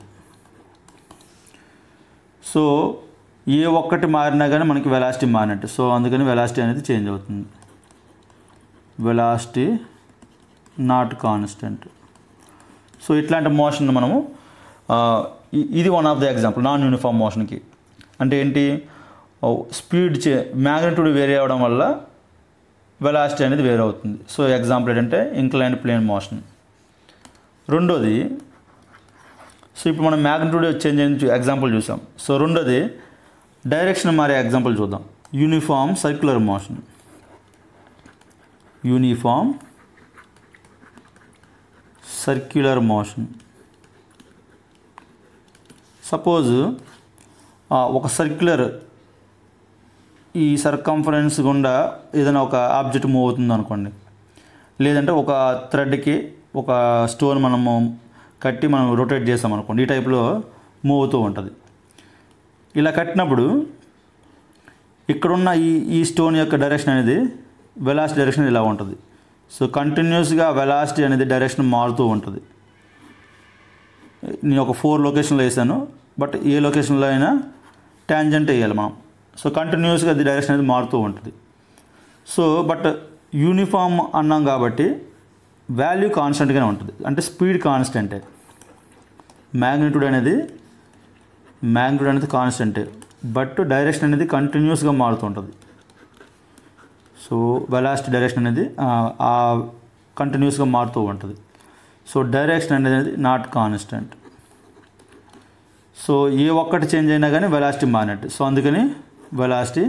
A: సో ఏ ఒక్కటి మారినా కానీ మనకి వెలాసిటీ మారినట్టు సో అందుకని వెలాసిటీ అనేది చేంజ్ అవుతుంది వెలాసిటీ నాట్ కాన్స్టెంట్ సో ఇట్లాంటి మోషన్ మనము ఆ, ఇ- ఇది one of the example non uniform మోషన్కి అంటే ఏంటి స్పీడ్ చే మ్యాగ్నిట్యూడ్ వేరే అవ్వడం వల్ల వెలాసిటీ అనేది వేరే అవుతుంది సో ఎగ్జాంపుల్ ఏంటంటే ఇంక్లైన్ ప్లేన్ మోషన్ రెండోది సో ఇప్పుడు మనం మ్యాగ్నిట్యూడ్ చేంజ్ అయిన ఎగ్జాంపుల్ చూసాం సో రెండోది డైరెక్షన్ మారే ఎగ్జాంపుల్ చూద్దాం uniform circular motion uniform circular motion suppose ఒక సర్క్యులర్ ఈ సర్కంఫరెన్స్ గుండా ఏదైనా ఒక ఆబ్జెక్ట్ మూవ్ అవుతుంది అనుకోండి లేదంటే ఒక థ్రెడ్కి ఒక స్టోన్ మనము కట్టి మనం రొటేట్ చేసాం అనుకోండి ఈ టైప్లో మూవ్ అవుతూ ఉంటుంది ఇలా కట్టినప్పుడు ఇక్కడున్న ఈ ఈ స్టోన్ యొక్క డైరెక్షన్ అనేది వెలాసిటీ డైరెక్షన్ ఇలా ఉంటుంది సో కంటిన్యూస్గా వెలాసిటీ అనేది డైరెక్షన్ మారుతూ ఉంటుంది నేను ఒక ఫోర్ లొకేషన్లో వేసాను బట్ ఏ లొకేషన్లో అయినా ట్యాంజెంట్ వేయాలి మనం సో కంటిన్యూస్గా అది డైరెక్షన్ అనేది మారుతూ ఉంటుంది సో బట్ యూనిఫామ్ అన్నాం కాబట్టి వాల్యూ కాన్స్టెంట్గానే ఉంటుంది అంటే స్పీడ్ కాన్స్టెంటే మ్యాగ్నిట్యూడ్ అనేది మ్యాగ్నిట్యూడ్ అనేది కాన్స్టెంటే బట్ డైరెక్షన్ అనేది కంటిన్యూస్గా మారుతుంటుంది సో వెలాసిటీ డైరెక్షన్ అనేది ఆ కంటిన్యూస్గా మారుతూ ఉంటుంది సో డైరెక్షన్ అనేది నాట్ కాన్స్టెంట్ సో ఏ ఒక్కటి చేంజ్ అయినా కానీ వెలాసిటీ మారినట్టు సో అందుకని velocity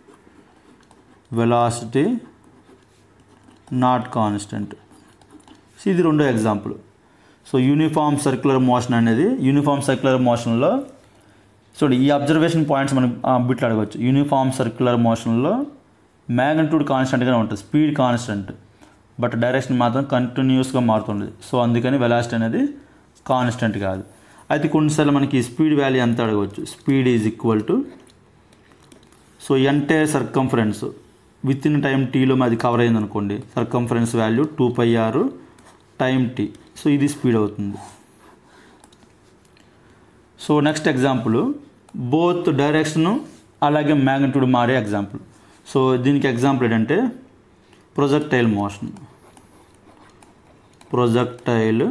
A: velocity not constant so ఇది రెండో example so uniform circular motion అనేది యూనిఫామ్ సర్క్యులర్ మోషన్లో చూడండి ఈ అబ్జర్వేషన్ పాయింట్స్ మనం ఆ, బిట్లు అడగవచ్చు యూనిఫామ్ సర్క్యులర్ మోషన్లో మ్యాగ్నిట్యూడ్ కాన్స్టెంట్గానే ఉంటుంది స్పీడ్ కాన్స్టెంట్ బట్ డైరెక్షన్ మాత్రం కంటిన్యూస్గా మారుతుండేది సో అందుకని వెలాసిటీ అనేది కాన్స్టెంట్ కాదు అయితే కొన్నిసార్లు మనకి స్పీడ్ వాల్యూ ఎంత అడగవచ్చు speed is equal to so entire circumference with in time టీలో అది కవర్ అయింది అనుకోండి circumference value two pi r time T so ఇది స్పీడ్ అవుతుంది so next example both direction అలాగే మ్యాగ్నిట్యూడ్ మారే ఎగ్జాంపుల్ సో దీనికి ఎగ్జాంపుల్ ఏంటంటే projectile motion projectile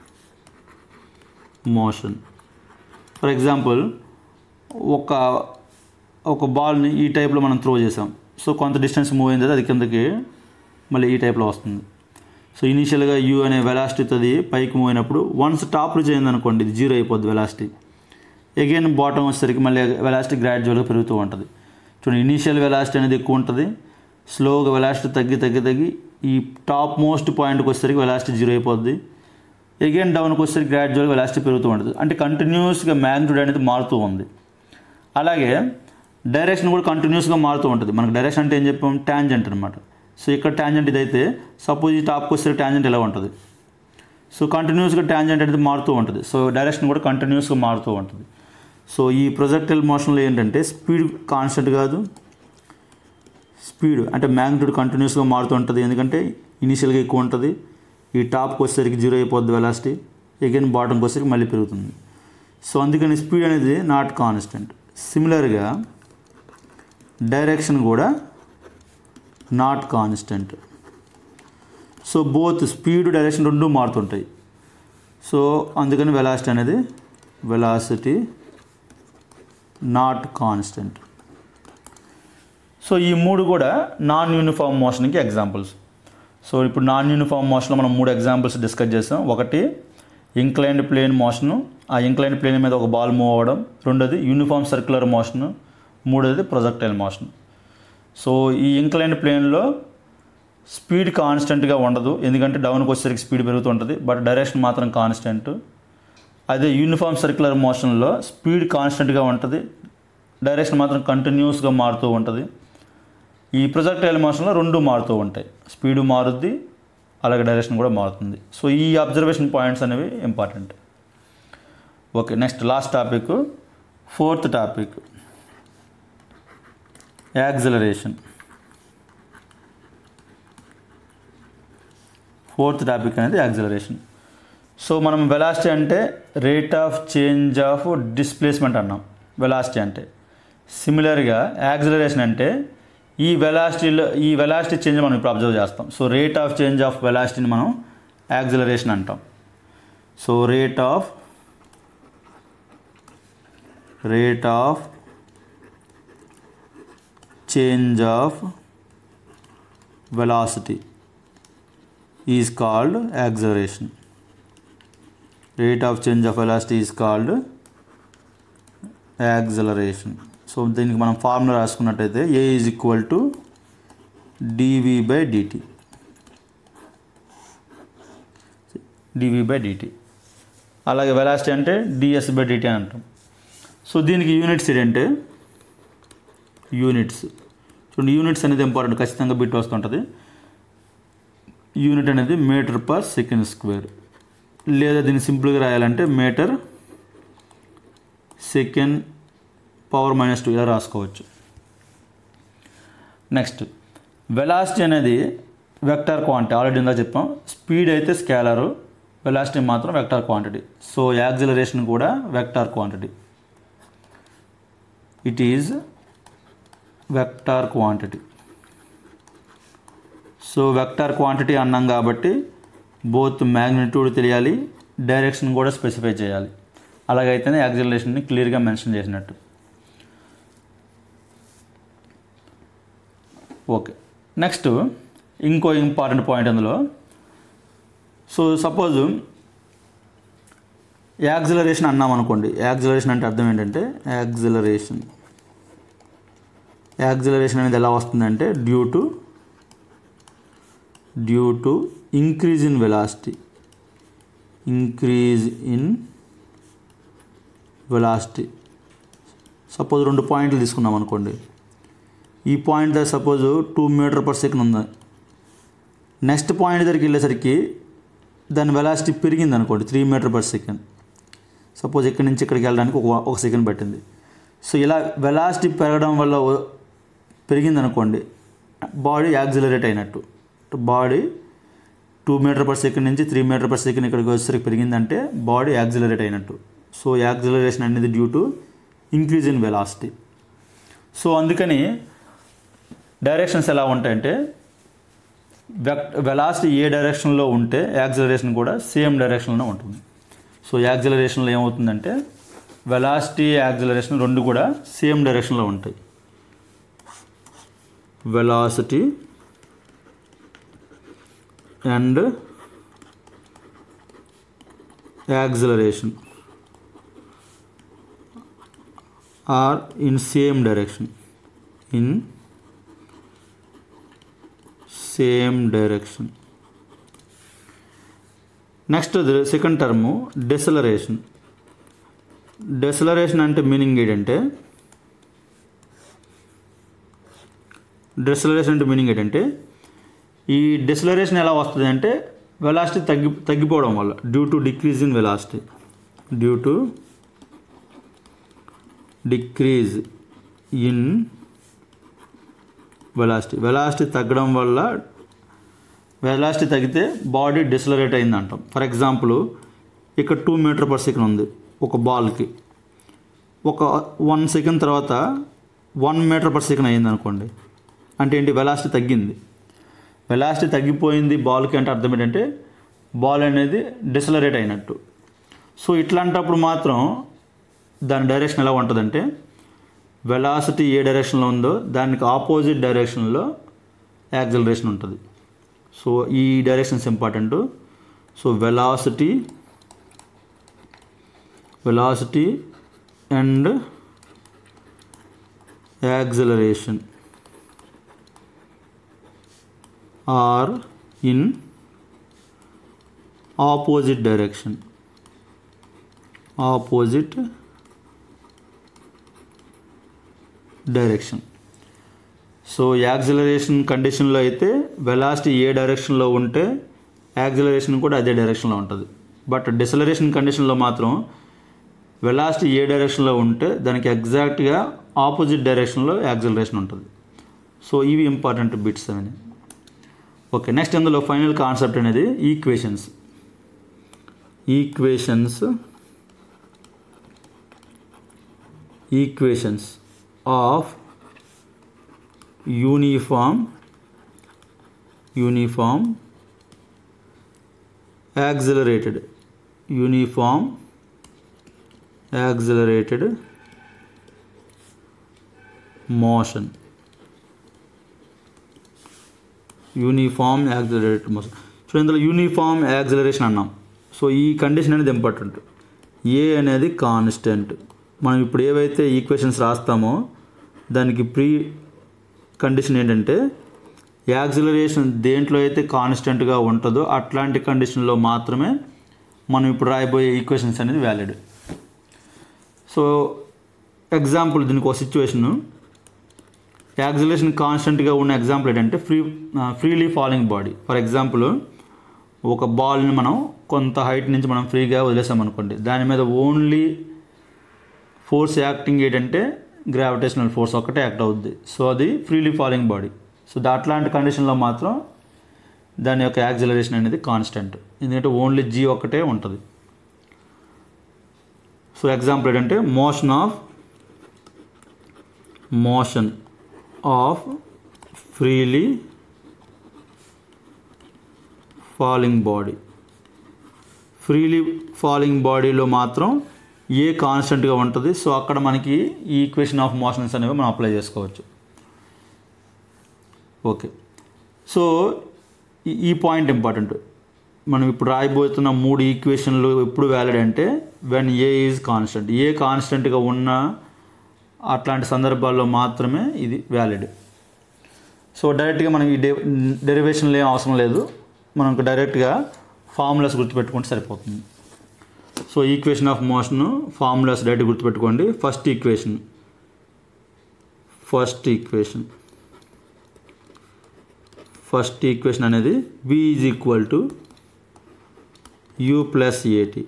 A: motion for example ఒక ఒక బాల్ని ఈ టైప్లో మనం త్రో చేసాం సో కొంత డిస్టెన్స్ మూవ్ అయింది అది కిందకి మళ్ళీ ఈ టైప్లో వస్తుంది సో ఇనీషియల్గా యూ అనే వెలాసిటీతో అది పైకి మూవ్ అయినప్పుడు వన్స్ టాప్ రీచ్ అయింది అనుకోండి ఇది జీరో అయిపోద్ది వెలాసిటీ అగైన్ బాటమ్ వచ్చేసరికి మళ్ళీ వెలాసిటీ గ్రాడ్యువల్గా పెరుగుతూ ఉంటుంది చూడండి ఇనీషియల్ వెలాసిటీ అనేది ఎక్కువ ఉంటుంది స్లోగా వెలాసిటీ తగ్గి తగ్గి తగ్గి ఈ టాప్ మోస్ట్ పాయింట్కి వచ్చేసరికి వెలాసిటీ జీరో అయిపోద్ది అగైన్ డౌన్కి వచ్చేసరికి గ్రాడ్యువల్గా వెలాసిటీ పెరుగుతూ ఉంటుంది అంటే కంటిన్యూస్గా మ్యాగ్నిట్యూడ్ అనేది మారుతూ ఉంది అలాగే డైరెక్షన్ కూడా కంటిన్యూస్గా మారుతూ ఉంటుంది మనకు డైరెక్షన్ అంటే ఏం చెప్పాం ట్యాంజెంట్ అనమాట సో ఇక్కడ ట్యాంజెంట్ ఇదైతే సపోజ్ ఈ టాప్కి వస్తే ట్యాంజెంట్ ఎలా ఉంటుంది సో కంటిన్యూస్గా ట్యాంజెంట్ అనేది మారుతూ ఉంటుంది సో డైరెక్షన్ కూడా కంటిన్యూస్గా మారుతూ ఉంటుంది సో ఈ ప్రొజెక్టైల్ మోషన్లో ఏంటంటే స్పీడ్ కాన్స్టెంట్ కాదు స్పీడ్ అంటే మ్యాగ్నిట్యూడ్ కంటిన్యూస్గా మారుతూ ఉంటుంది ఎందుకంటే ఇనీషియల్గా ఎక్కువ ఉంటుంది ఈ టాప్కి వచ్చేసరికి జీరో అయిపోద్ది వెలాసిటీ అగైన్ బాటంకి వచ్చేసరికి మళ్ళీ పెరుగుతుంది సో అందుకని స్పీడ్ అనేది నాట్ కాన్స్టెంట్ సిమిలర్గా డైరెక్షన్ కూడా not constant so both speed direction రెండు మారుతుంటాయి సో అందుకని వెలాసిటీ అనేది వెలాసిటీ నాట్ కాన్స్టెంట్ సో ఈ మూడు కూడా నాన్ యూనిఫామ్ మోషన్కి ఎగ్జాంపుల్స్ సో ఇప్పుడు నాన్ యూనిఫామ్ మోషన్లో మనం మూడు ఎగ్జాంపుల్స్ డిస్కస్ చేసాం ఒకటి ఇంక్లైన్డ్ ప్లేన్ మోషను ఆ ఇంక్లైన్డ్ ప్లేన్ మీద ఒక బాల్ మూవ్ అవ్వడం రెండోది యూనిఫామ్ సర్క్యులర్ మోషను మూడోది ప్రొజెక్టైల్ మోషన్ సో ఈ ఇంక్లైన్డ్ ప్లేన్లో స్పీడ్ కాన్స్టెంట్గా ఉండదు ఎందుకంటే డౌన్కి వచ్చేసరికి స్పీడ్ పెరుగుతుంటుంది బట్ డైరెక్షన్ మాత్రం కాన్స్టెంట్ అదే యూనిఫామ్ సర్క్యులర్ మోషన్లో స్పీడ్ కాన్స్టెంట్గా ఉంటుంది డైరెక్షన్ మాత్రం కంటిన్యూస్గా మారుతూ ఉంటుంది ఈ ప్రొజెక్టైల్ మోషన్లో రెండు మారుతూ ఉంటాయి స్పీడ్ మారుద్ది అలాగే డైరెక్షన్ కూడా మారుతుంది సో ఈ అబ్జర్వేషన్ పాయింట్స్ అనేవి important okay next last topic fourth topic acceleration fourth topic అనేది యాక్సిలరేషన్ సో మనం వెలాసిటీ అంటే rate of change of displacement అన్నాం వెలాసిటీ అంటే సిమిలర్గా యాక్సిలరేషన్ అంటే ఈ వెలాసిటీలో ఈ వెలాసిటీ చేంజ్ మనం ఇప్పుడు అబ్జర్వ్ చేస్తాం so rate of change of వెలాసిటీని మనం యాక్సిలరేషన్ అంటాం so rate of rate of change of velocity is called acceleration rate of change of velocity is called acceleration so దీనికి మనం ఫార్ములా రాసుకున్నట్టయితే a is equal to dv by dt dv by dt అలాగే velocity అంటే ds by dt అని అంటాం so దీనికి units ఏంటంటే units చూడండి యూనిట్స్ అనేది ఇంపార్టెంట్ ఖచ్చితంగా బిట్ వస్తుంటుంది యూనిట్ అనేది మీటర్ పర్ సెకండ్ స్క్వేర్ లేదా దీన్ని సింపుల్గా రాయాలంటే metre second power minus two ఇలా రాసుకోవచ్చు నెక్స్ట్ వెలాసిటీ అనేది వెక్టార్ క్వాంటిటీ ఆల్రెడీ ఇందా చెప్పాం స్పీడ్ అయితే స్కేలరు వెలాసిటీ మాత్రం వెక్టార్ క్వాంటిటీ సో యాక్సిలరేషన్ కూడా vector quantity it is vector quantity so vector quantity అన్నాం కాబట్టి బోత్ మ్యాగ్నిట్యూడ్ తెలియాలి డైరెక్షన్ కూడా స్పెసిఫై చేయాలి అలాగైతేనే యాక్సిలరేషన్ని క్లియర్గా మెన్షన్ చేసినట్టు ఓకే నెక్స్ట్ ఇంకో ఇంపార్టెంట్ పాయింట్ అందులో సో సపోజ్ యాక్సిలరేషన్ అన్నాం అనుకోండి యాక్సిలరేషన్ అంటే అర్థం ఏంటంటే యాక్సిలరేషన్ యాక్సిలరేషన్ అనేది ఎలా వస్తుందంటే due to due to increase in velocity increase in velocity suppose రెండు పాయింట్లు తీసుకున్నాం అనుకోండి ఈ పాయింట్ దగ్గర suppose two metre per second ఉంది నెక్స్ట్ పాయింట్ దగ్గరికి వెళ్ళేసరికి దాని వెలాసిటీ పెరిగింది అనుకోండి three metre per second suppose ఇక్కడి నుంచి ఇక్కడికి వెళ్ళడానికి ఒక ఒక సెకండ్ పట్టింది సో ఇలా వెలాసిటీ పెరగడం వల్ల వ- పెరిగింది అనుకోండి బాడీ యాక్సిలరేట్ అయినట్టు body two metre per second నుంచి త్రీ మీటర్ పర్ సెకండ్ ఇక్కడికి వచ్చేసరికి పెరిగిందంటే బాడీ యాక్సిలరేట్ అయినట్టు సో యాక్సిలరేషన్ అనేది due to increase in velocity so అందుకని డైరెక్షన్స్ ఎలా ఉంటాయంటే వెక్ వెలాసిటీ ఏ డైరెక్షన్లో ఉంటే యాక్సిలరేషన్ కూడా సేమ్ డైరెక్షన్లో ఉంటుంది సో యాక్సిలరేషన్లో ఏమవుతుందంటే వెలాసిటీ యాక్సిలరేషన్ రెండు కూడా సేమ్ డైరెక్షన్లో ఉంటాయి velocity and acceleration are in same direction in same direction next second term deceleration deceleration అంటే మీనింగ్ ఏంటంటే డెసలరేషన్ అంటే మీనింగ్ ఏంటంటే ఈ డెసలరేషన్ ఎలా వస్తుంది అంటే వెలాసిటీ తగ్గి తగ్గిపోవడం వల్ల due to decrease in velocity due to decrease in velocity velocity తగ్గడం వల్ల వెలాసిటీ తగ్గితే బాడీ డిసలరేట్ అయింది అంటాం ఫర్ ఎగ్జాంపుల్ ఇక్కడ టూ మీటర్ పర్ సెకండ్ ఉంది ఒక బాల్కి ఒక వన్ సెకండ్ తర్వాత వన్ మీటర్ పర్ సెకండ్ అయింది అనుకోండి అంటే ఏంటి వెలాసిటీ తగ్గింది వెలాసిటీ తగ్గిపోయింది బాల్కి అంటే అర్థం ఏంటంటే బాల్ అనేది డిసలరేట్ అయినట్టు సో ఇట్లాంటప్పుడు మాత్రం దాని డైరెక్షన్ ఎలా ఉంటుందంటే వెలాసిటీ ఏ డైరెక్షన్లో ఉందో దానికి ఆపోజిట్ డైరెక్షన్లో యాక్సిలరేషన్ ఉంటుంది సో ఈ directions important so velocity velocity and acceleration are in opposite direction opposite direction so acceleration కండిషన్లో అయితే వెలాసిటీ ఏ డైరెక్షన్లో ఉంటే యాక్సిలరేషన్ కూడా అదే డైరెక్షన్లో ఉంటుంది బట్ డిసలరేషన్ కండిషన్లో మాత్రం వెలాసిటీ ఏ డైరెక్షన్లో ఉంటే దానికి ఎగ్జాక్ట్గా ఆపోజిట్ డైరెక్షన్లో యాక్సిలరేషన్ ఉంటుంది సో ఇవి ఇంపార్టెంట్ బిట్స్ అని ఓకే నెక్స్ట్ ఇందులో ఫైనల్ కాన్సెప్ట్ అనేది equations equations equations of uniform uniform accelerated uniform accelerated motion uniform accelerated motion so ఇందులో యూనిఫామ్ యాక్సిలరేషన్ అన్నాం సో ఈ కండిషన్ అనేది ఇంపార్టెంట్ ఏ అనేది కాన్స్టెంట్ మనం ఇప్పుడు ఏవైతే ఈక్వేషన్స్ రాస్తామో దానికి ప్రీ కండిషన్ ఏంటంటే యాక్సిలరేషన్ దేంట్లో అయితే కాన్స్టెంట్గా ఉంటుందో అట్లాంటి కండిషన్లో మాత్రమే మనం ఇప్పుడు రాయబోయే ఈక్వేషన్స్ అనేది వ్యాలిడ్ సో ఎగ్జాంపుల్ దీనికి ఒక సిచ్యువేషను యాక్సిలేషన్ కాన్స్టెంట్గా ఉన్న ఎగ్జాంపుల్ ఏంటంటే free freely falling body for example ఒక బాల్ని మనం కొంత హైట్ నుంచి మనం ఫ్రీగా వదిలేసామనుకోండి దాని మీద ఓన్లీ ఫోర్స్ యాక్టింగ్ ఏంటంటే గ్రావిటేషనల్ ఫోర్స్ ఒక్కటే యాక్ట్ అవుద్ది సో అది ఫ్రీలీ ఫాలింగ్ బాడీ సో అట్లాంటి కండిషన్లో మాత్రం దాని యొక్క యాక్సిలరేషన్ అనేది కాన్స్టెంట్ ఎందుకంటే ఓన్లీ జీ ఒక్కటే ఉంటుంది సో ఎగ్జాంపుల్ ఏంటంటే motion of motion of freely falling body freely falling బాడీలో మాత్రం ఏ కాన్స్టెంట్గా ఉంటుంది సో అక్కడ మనకి ఈ ఈక్వేషన్ ఆఫ్ మోషన్స్ అనేవి మనం అప్లై చేసుకోవచ్చు ఓకే సో ఈ- ఈ పాయింట్ ఇంపార్టెంట్ మనం ఇప్పుడు రాయబోతున్న మూడు ఈక్వేషన్లు ఎప్పుడు వ్యాలిడ్ అంటే when a is constant a కాన్స్టెంట్గా ఉన్న అట్లాంటి సందర్భాల్లో మాత్రమే ఇది వ్యాలిడ్ సో డైరెక్ట్గా మనం ఈ డె డెరివేషన్లు ఏం అవసరం లేదు మనకు డైరెక్ట్గా ఫార్ములాస్ గుర్తుపెట్టుకుంటే సరిపోతుంది so equation of motion formulas direct గుర్తుపెట్టుకోండి first equation first equation first equation అనేది v is equal to u plus a t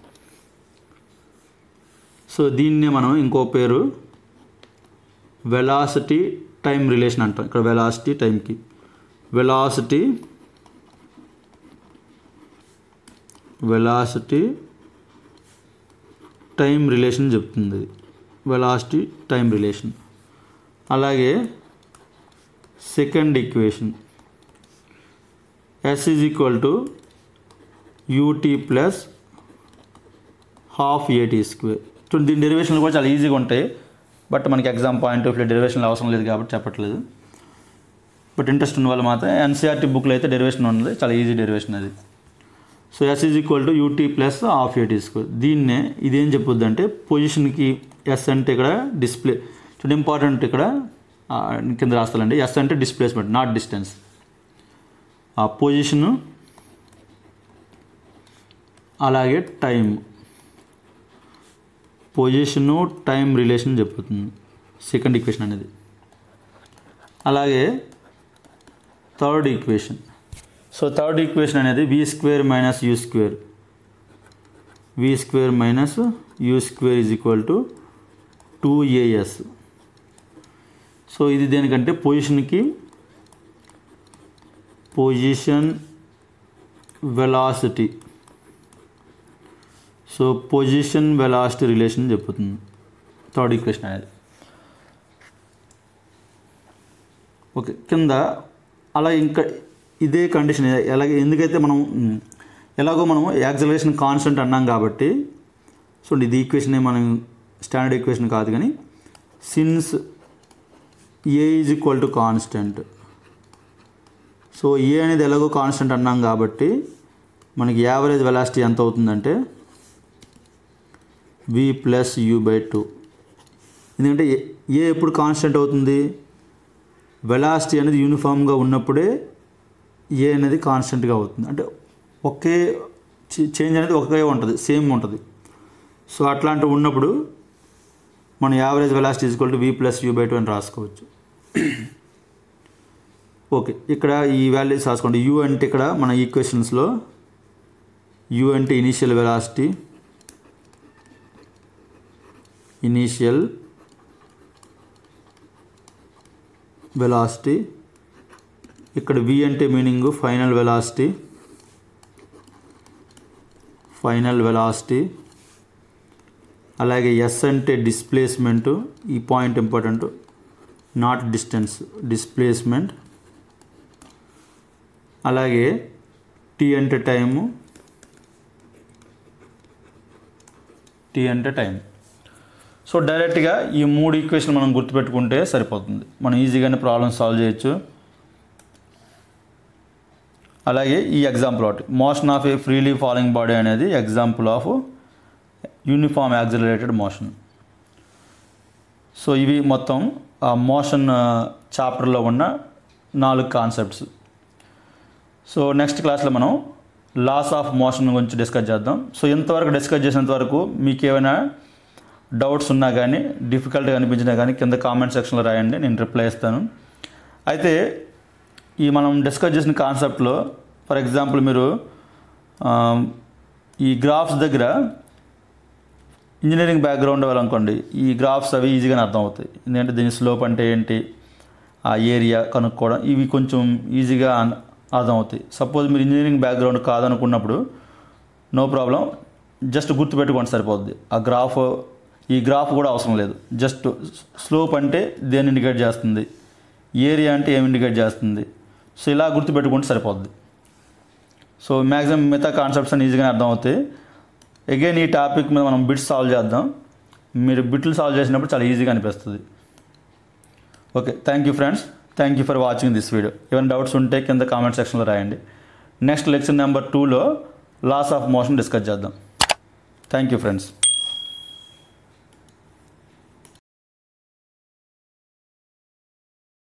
A: so దీన్నే మనం ఇంకో పేరు వెలాసిటీ టైం రిలేషన్ అంటాం ఇక్కడ వెలాసిటీ టైంకి వెలాసిటీ వెలాసిటీ టైం రిలేషన్ చెప్తుంది వెలాసిటీ టైం రిలేషన్ అలాగే second equation s is equal to u t plus half a t square చూడండి దీని డెరివేషన్లు కూడా చాలా ఈజీగా ఉంటాయి బట్ మనకి ఎగ్జామ్ పాయింట్ ఆఫ్ డెరివేషన్లు అవసరం లేదు కాబట్టి చెప్పట్లేదు బట్ ఇంట్రెస్ట్ ఉన్న వాళ్ళు మాత్రం ఎన్సీఆర్టీ బుక్లో అయితే డెరివేషన్ ఉన్నది చాలా ఈజీ డెరివేషన్ అది so s is equal to u t plus half a t square దీన్నే ఇదేం చెప్పొద్దు అంటే పొజిషన్కి ఎస్ అంటే ఇక్కడ డిస్ప్లే చూడండి ఇంపార్టెంట్ ఇక్కడ ఆ, కింద రాస్తానండి ఎస్ అంటే డిస్ప్లేస్మెంట్ నాట్ డిస్టెన్స్ ఆ పొజిషను అలాగే టైం పొజిషను టైం రిలేషన్ చెప్పుతుంది సెకండ్ ఈక్వేషన్ అనేది అలాగే third equation so third equation అనేది v square minus u square v square minus u square is equal to two a s so ఇది దేనికంటే పొజిషన్కి position velocity so position velocity relation చెప్పుతుంది third equation అనేది okay కింద అలా ఇంకా ఇదే కండిషన్ ఎలాగ ఎందుకైతే మనం మ్, ఎలాగో మనం యాక్సలరేషన్ కాన్స్టెంట్ అన్నాం కాబట్టి సో ఇది ఈక్వేషన్ మనం స్టాండర్డ్ ఈక్వేషన్ కాదు కానీ since a is equal to constant so a అనేది ఎలాగో కాన్స్టెంట్ అన్నాం కాబట్టి మనకి యావరేజ్ వెలాసిటీ ఎంత అవుతుందంటే v plus u by two ఎందుకంటే ఏ- ఏ ఎప్పుడు కాన్స్టెంట్ అవుతుంది వెలాసిటీ అనేది యూనిఫామ్గా ఉన్నప్పుడే ఏ అనేది కాన్స్టెంట్గా అవుతుంది అంటే ఒకే చేంజ్ అనేది ఒకే ఉంటుంది సేమ్ ఉంటుంది సో అట్లాంటివి ఉన్నప్పుడు మన average velocity equal to v plus u by two అని రాసుకోవచ్చు ఓకే ఇక్కడ ఈ వాల్యూస్ రాసుకోండి యూ అంటే ఇక్కడ మన ఈక్వేషన్స్లో యూ అంటే ఇనీషియల్ వెలాసిటీ ఇనీషియల్ వెలాసిటీ ఇక్కడ వి అంటే meaning final velocity final velocity అలాగే ఎస్ అంటే డిస్ప్లేస్మెంట్ ఈ point important not distance displacement అలాగే టీ అంటే టైము టీ అంటే టైం సో డైరెక్ట్గా ఈ మూడు ఈక్వేషన్ మనం గుర్తుపెట్టుకుంటే సరిపోతుంది మనం ఈజీగానే ప్రాబ్లమ్ సాల్వ్ చేయొచ్చు అలాగే ఈ ఎగ్జాంపుల్ ఒకటి motion of a freely following body అనేది example of uniform accelerated motion so ఇవి మొత్తం ఆ మోషన్ చాప్టర్లో ఉన్న నాలుగు కాన్సెప్ట్స్ సో నెక్స్ట్ క్లాస్లో మనం లాస్ ఆఫ్ మోషన్ గురించి డిస్కస్ చేద్దాం సో ఇంతవరకు డిస్కస్ చేసినంత వరకు మీకు ఏమైనా డౌట్స్ ఉన్నా కానీ డిఫికల్ట్గా అనిపించినా కానీ కింద కామెంట్ సెక్షన్లో రాయండి నేను రిప్లై ఇస్తాను అయితే ఈ మనం డిస్కస్ చేసిన కాన్సెప్ట్లో ఫర్ ఎగ్జాంపుల్ మీరు ఆ, ఈ గ్రాఫ్స్ దగ్గర ఇంజనీరింగ్ బ్యాక్గ్రౌండ్ వాళ్ళనుకోండి ఈ గ్రాఫ్స్ అవి ఈజీగానే అర్థమవుతాయి ఎందుకంటే దీని స్లోప్ అంటే ఏంటి ఆ ఏరియా కనుక్కోవడం ఇవి కొంచెం ఈజీగా అన్- అర్థమవుతాయి సపోజ్ మీరు ఇంజనీరింగ్ బ్యాక్గ్రౌండ్ కాదనుకున్నప్పుడు నో ప్రాబ్లం జస్ట్ గుర్తుపెట్టుకోండి సరిపోద్ది ఆ గ్రాఫ్ ఈ గ్రాఫ్ కూడా అవసరం లేదు జస్ట్ స్లోప్ అంటే దేన్ని ఇండికేట్ చేస్తుంది ఏరియా అంటే ఏమి ఇండికేట్ చేస్తుంది సో ఇలా గుర్తుపెట్టుకుంటే సరిపోద్ది సో మ్యాక్సిమం మిగతా కాన్సెప్ట్స్ అని ఈజీగానే అర్థమవుతాయి అగైన్ ఈ టాపిక్ మీద మనం బిట్స్ సాల్వ్ చేద్దాం మీరు బిట్లు సాల్వ్ చేసినప్పుడు చాలా ఈజీగా అనిపిస్తుంది okay thank you friends thank you for watching this video ఏమైనా డౌట్స్ ఉంటే కింద కామెంట్ సెక్షన్లో రాయండి నెక్స్ట్ లెక్చర్ నెంబర్ టూలో లాస్ ఆఫ్ మోషన్ డిస్కస్ చేద్దాం థ్యాంక్ యూ ఫ్రెండ్స్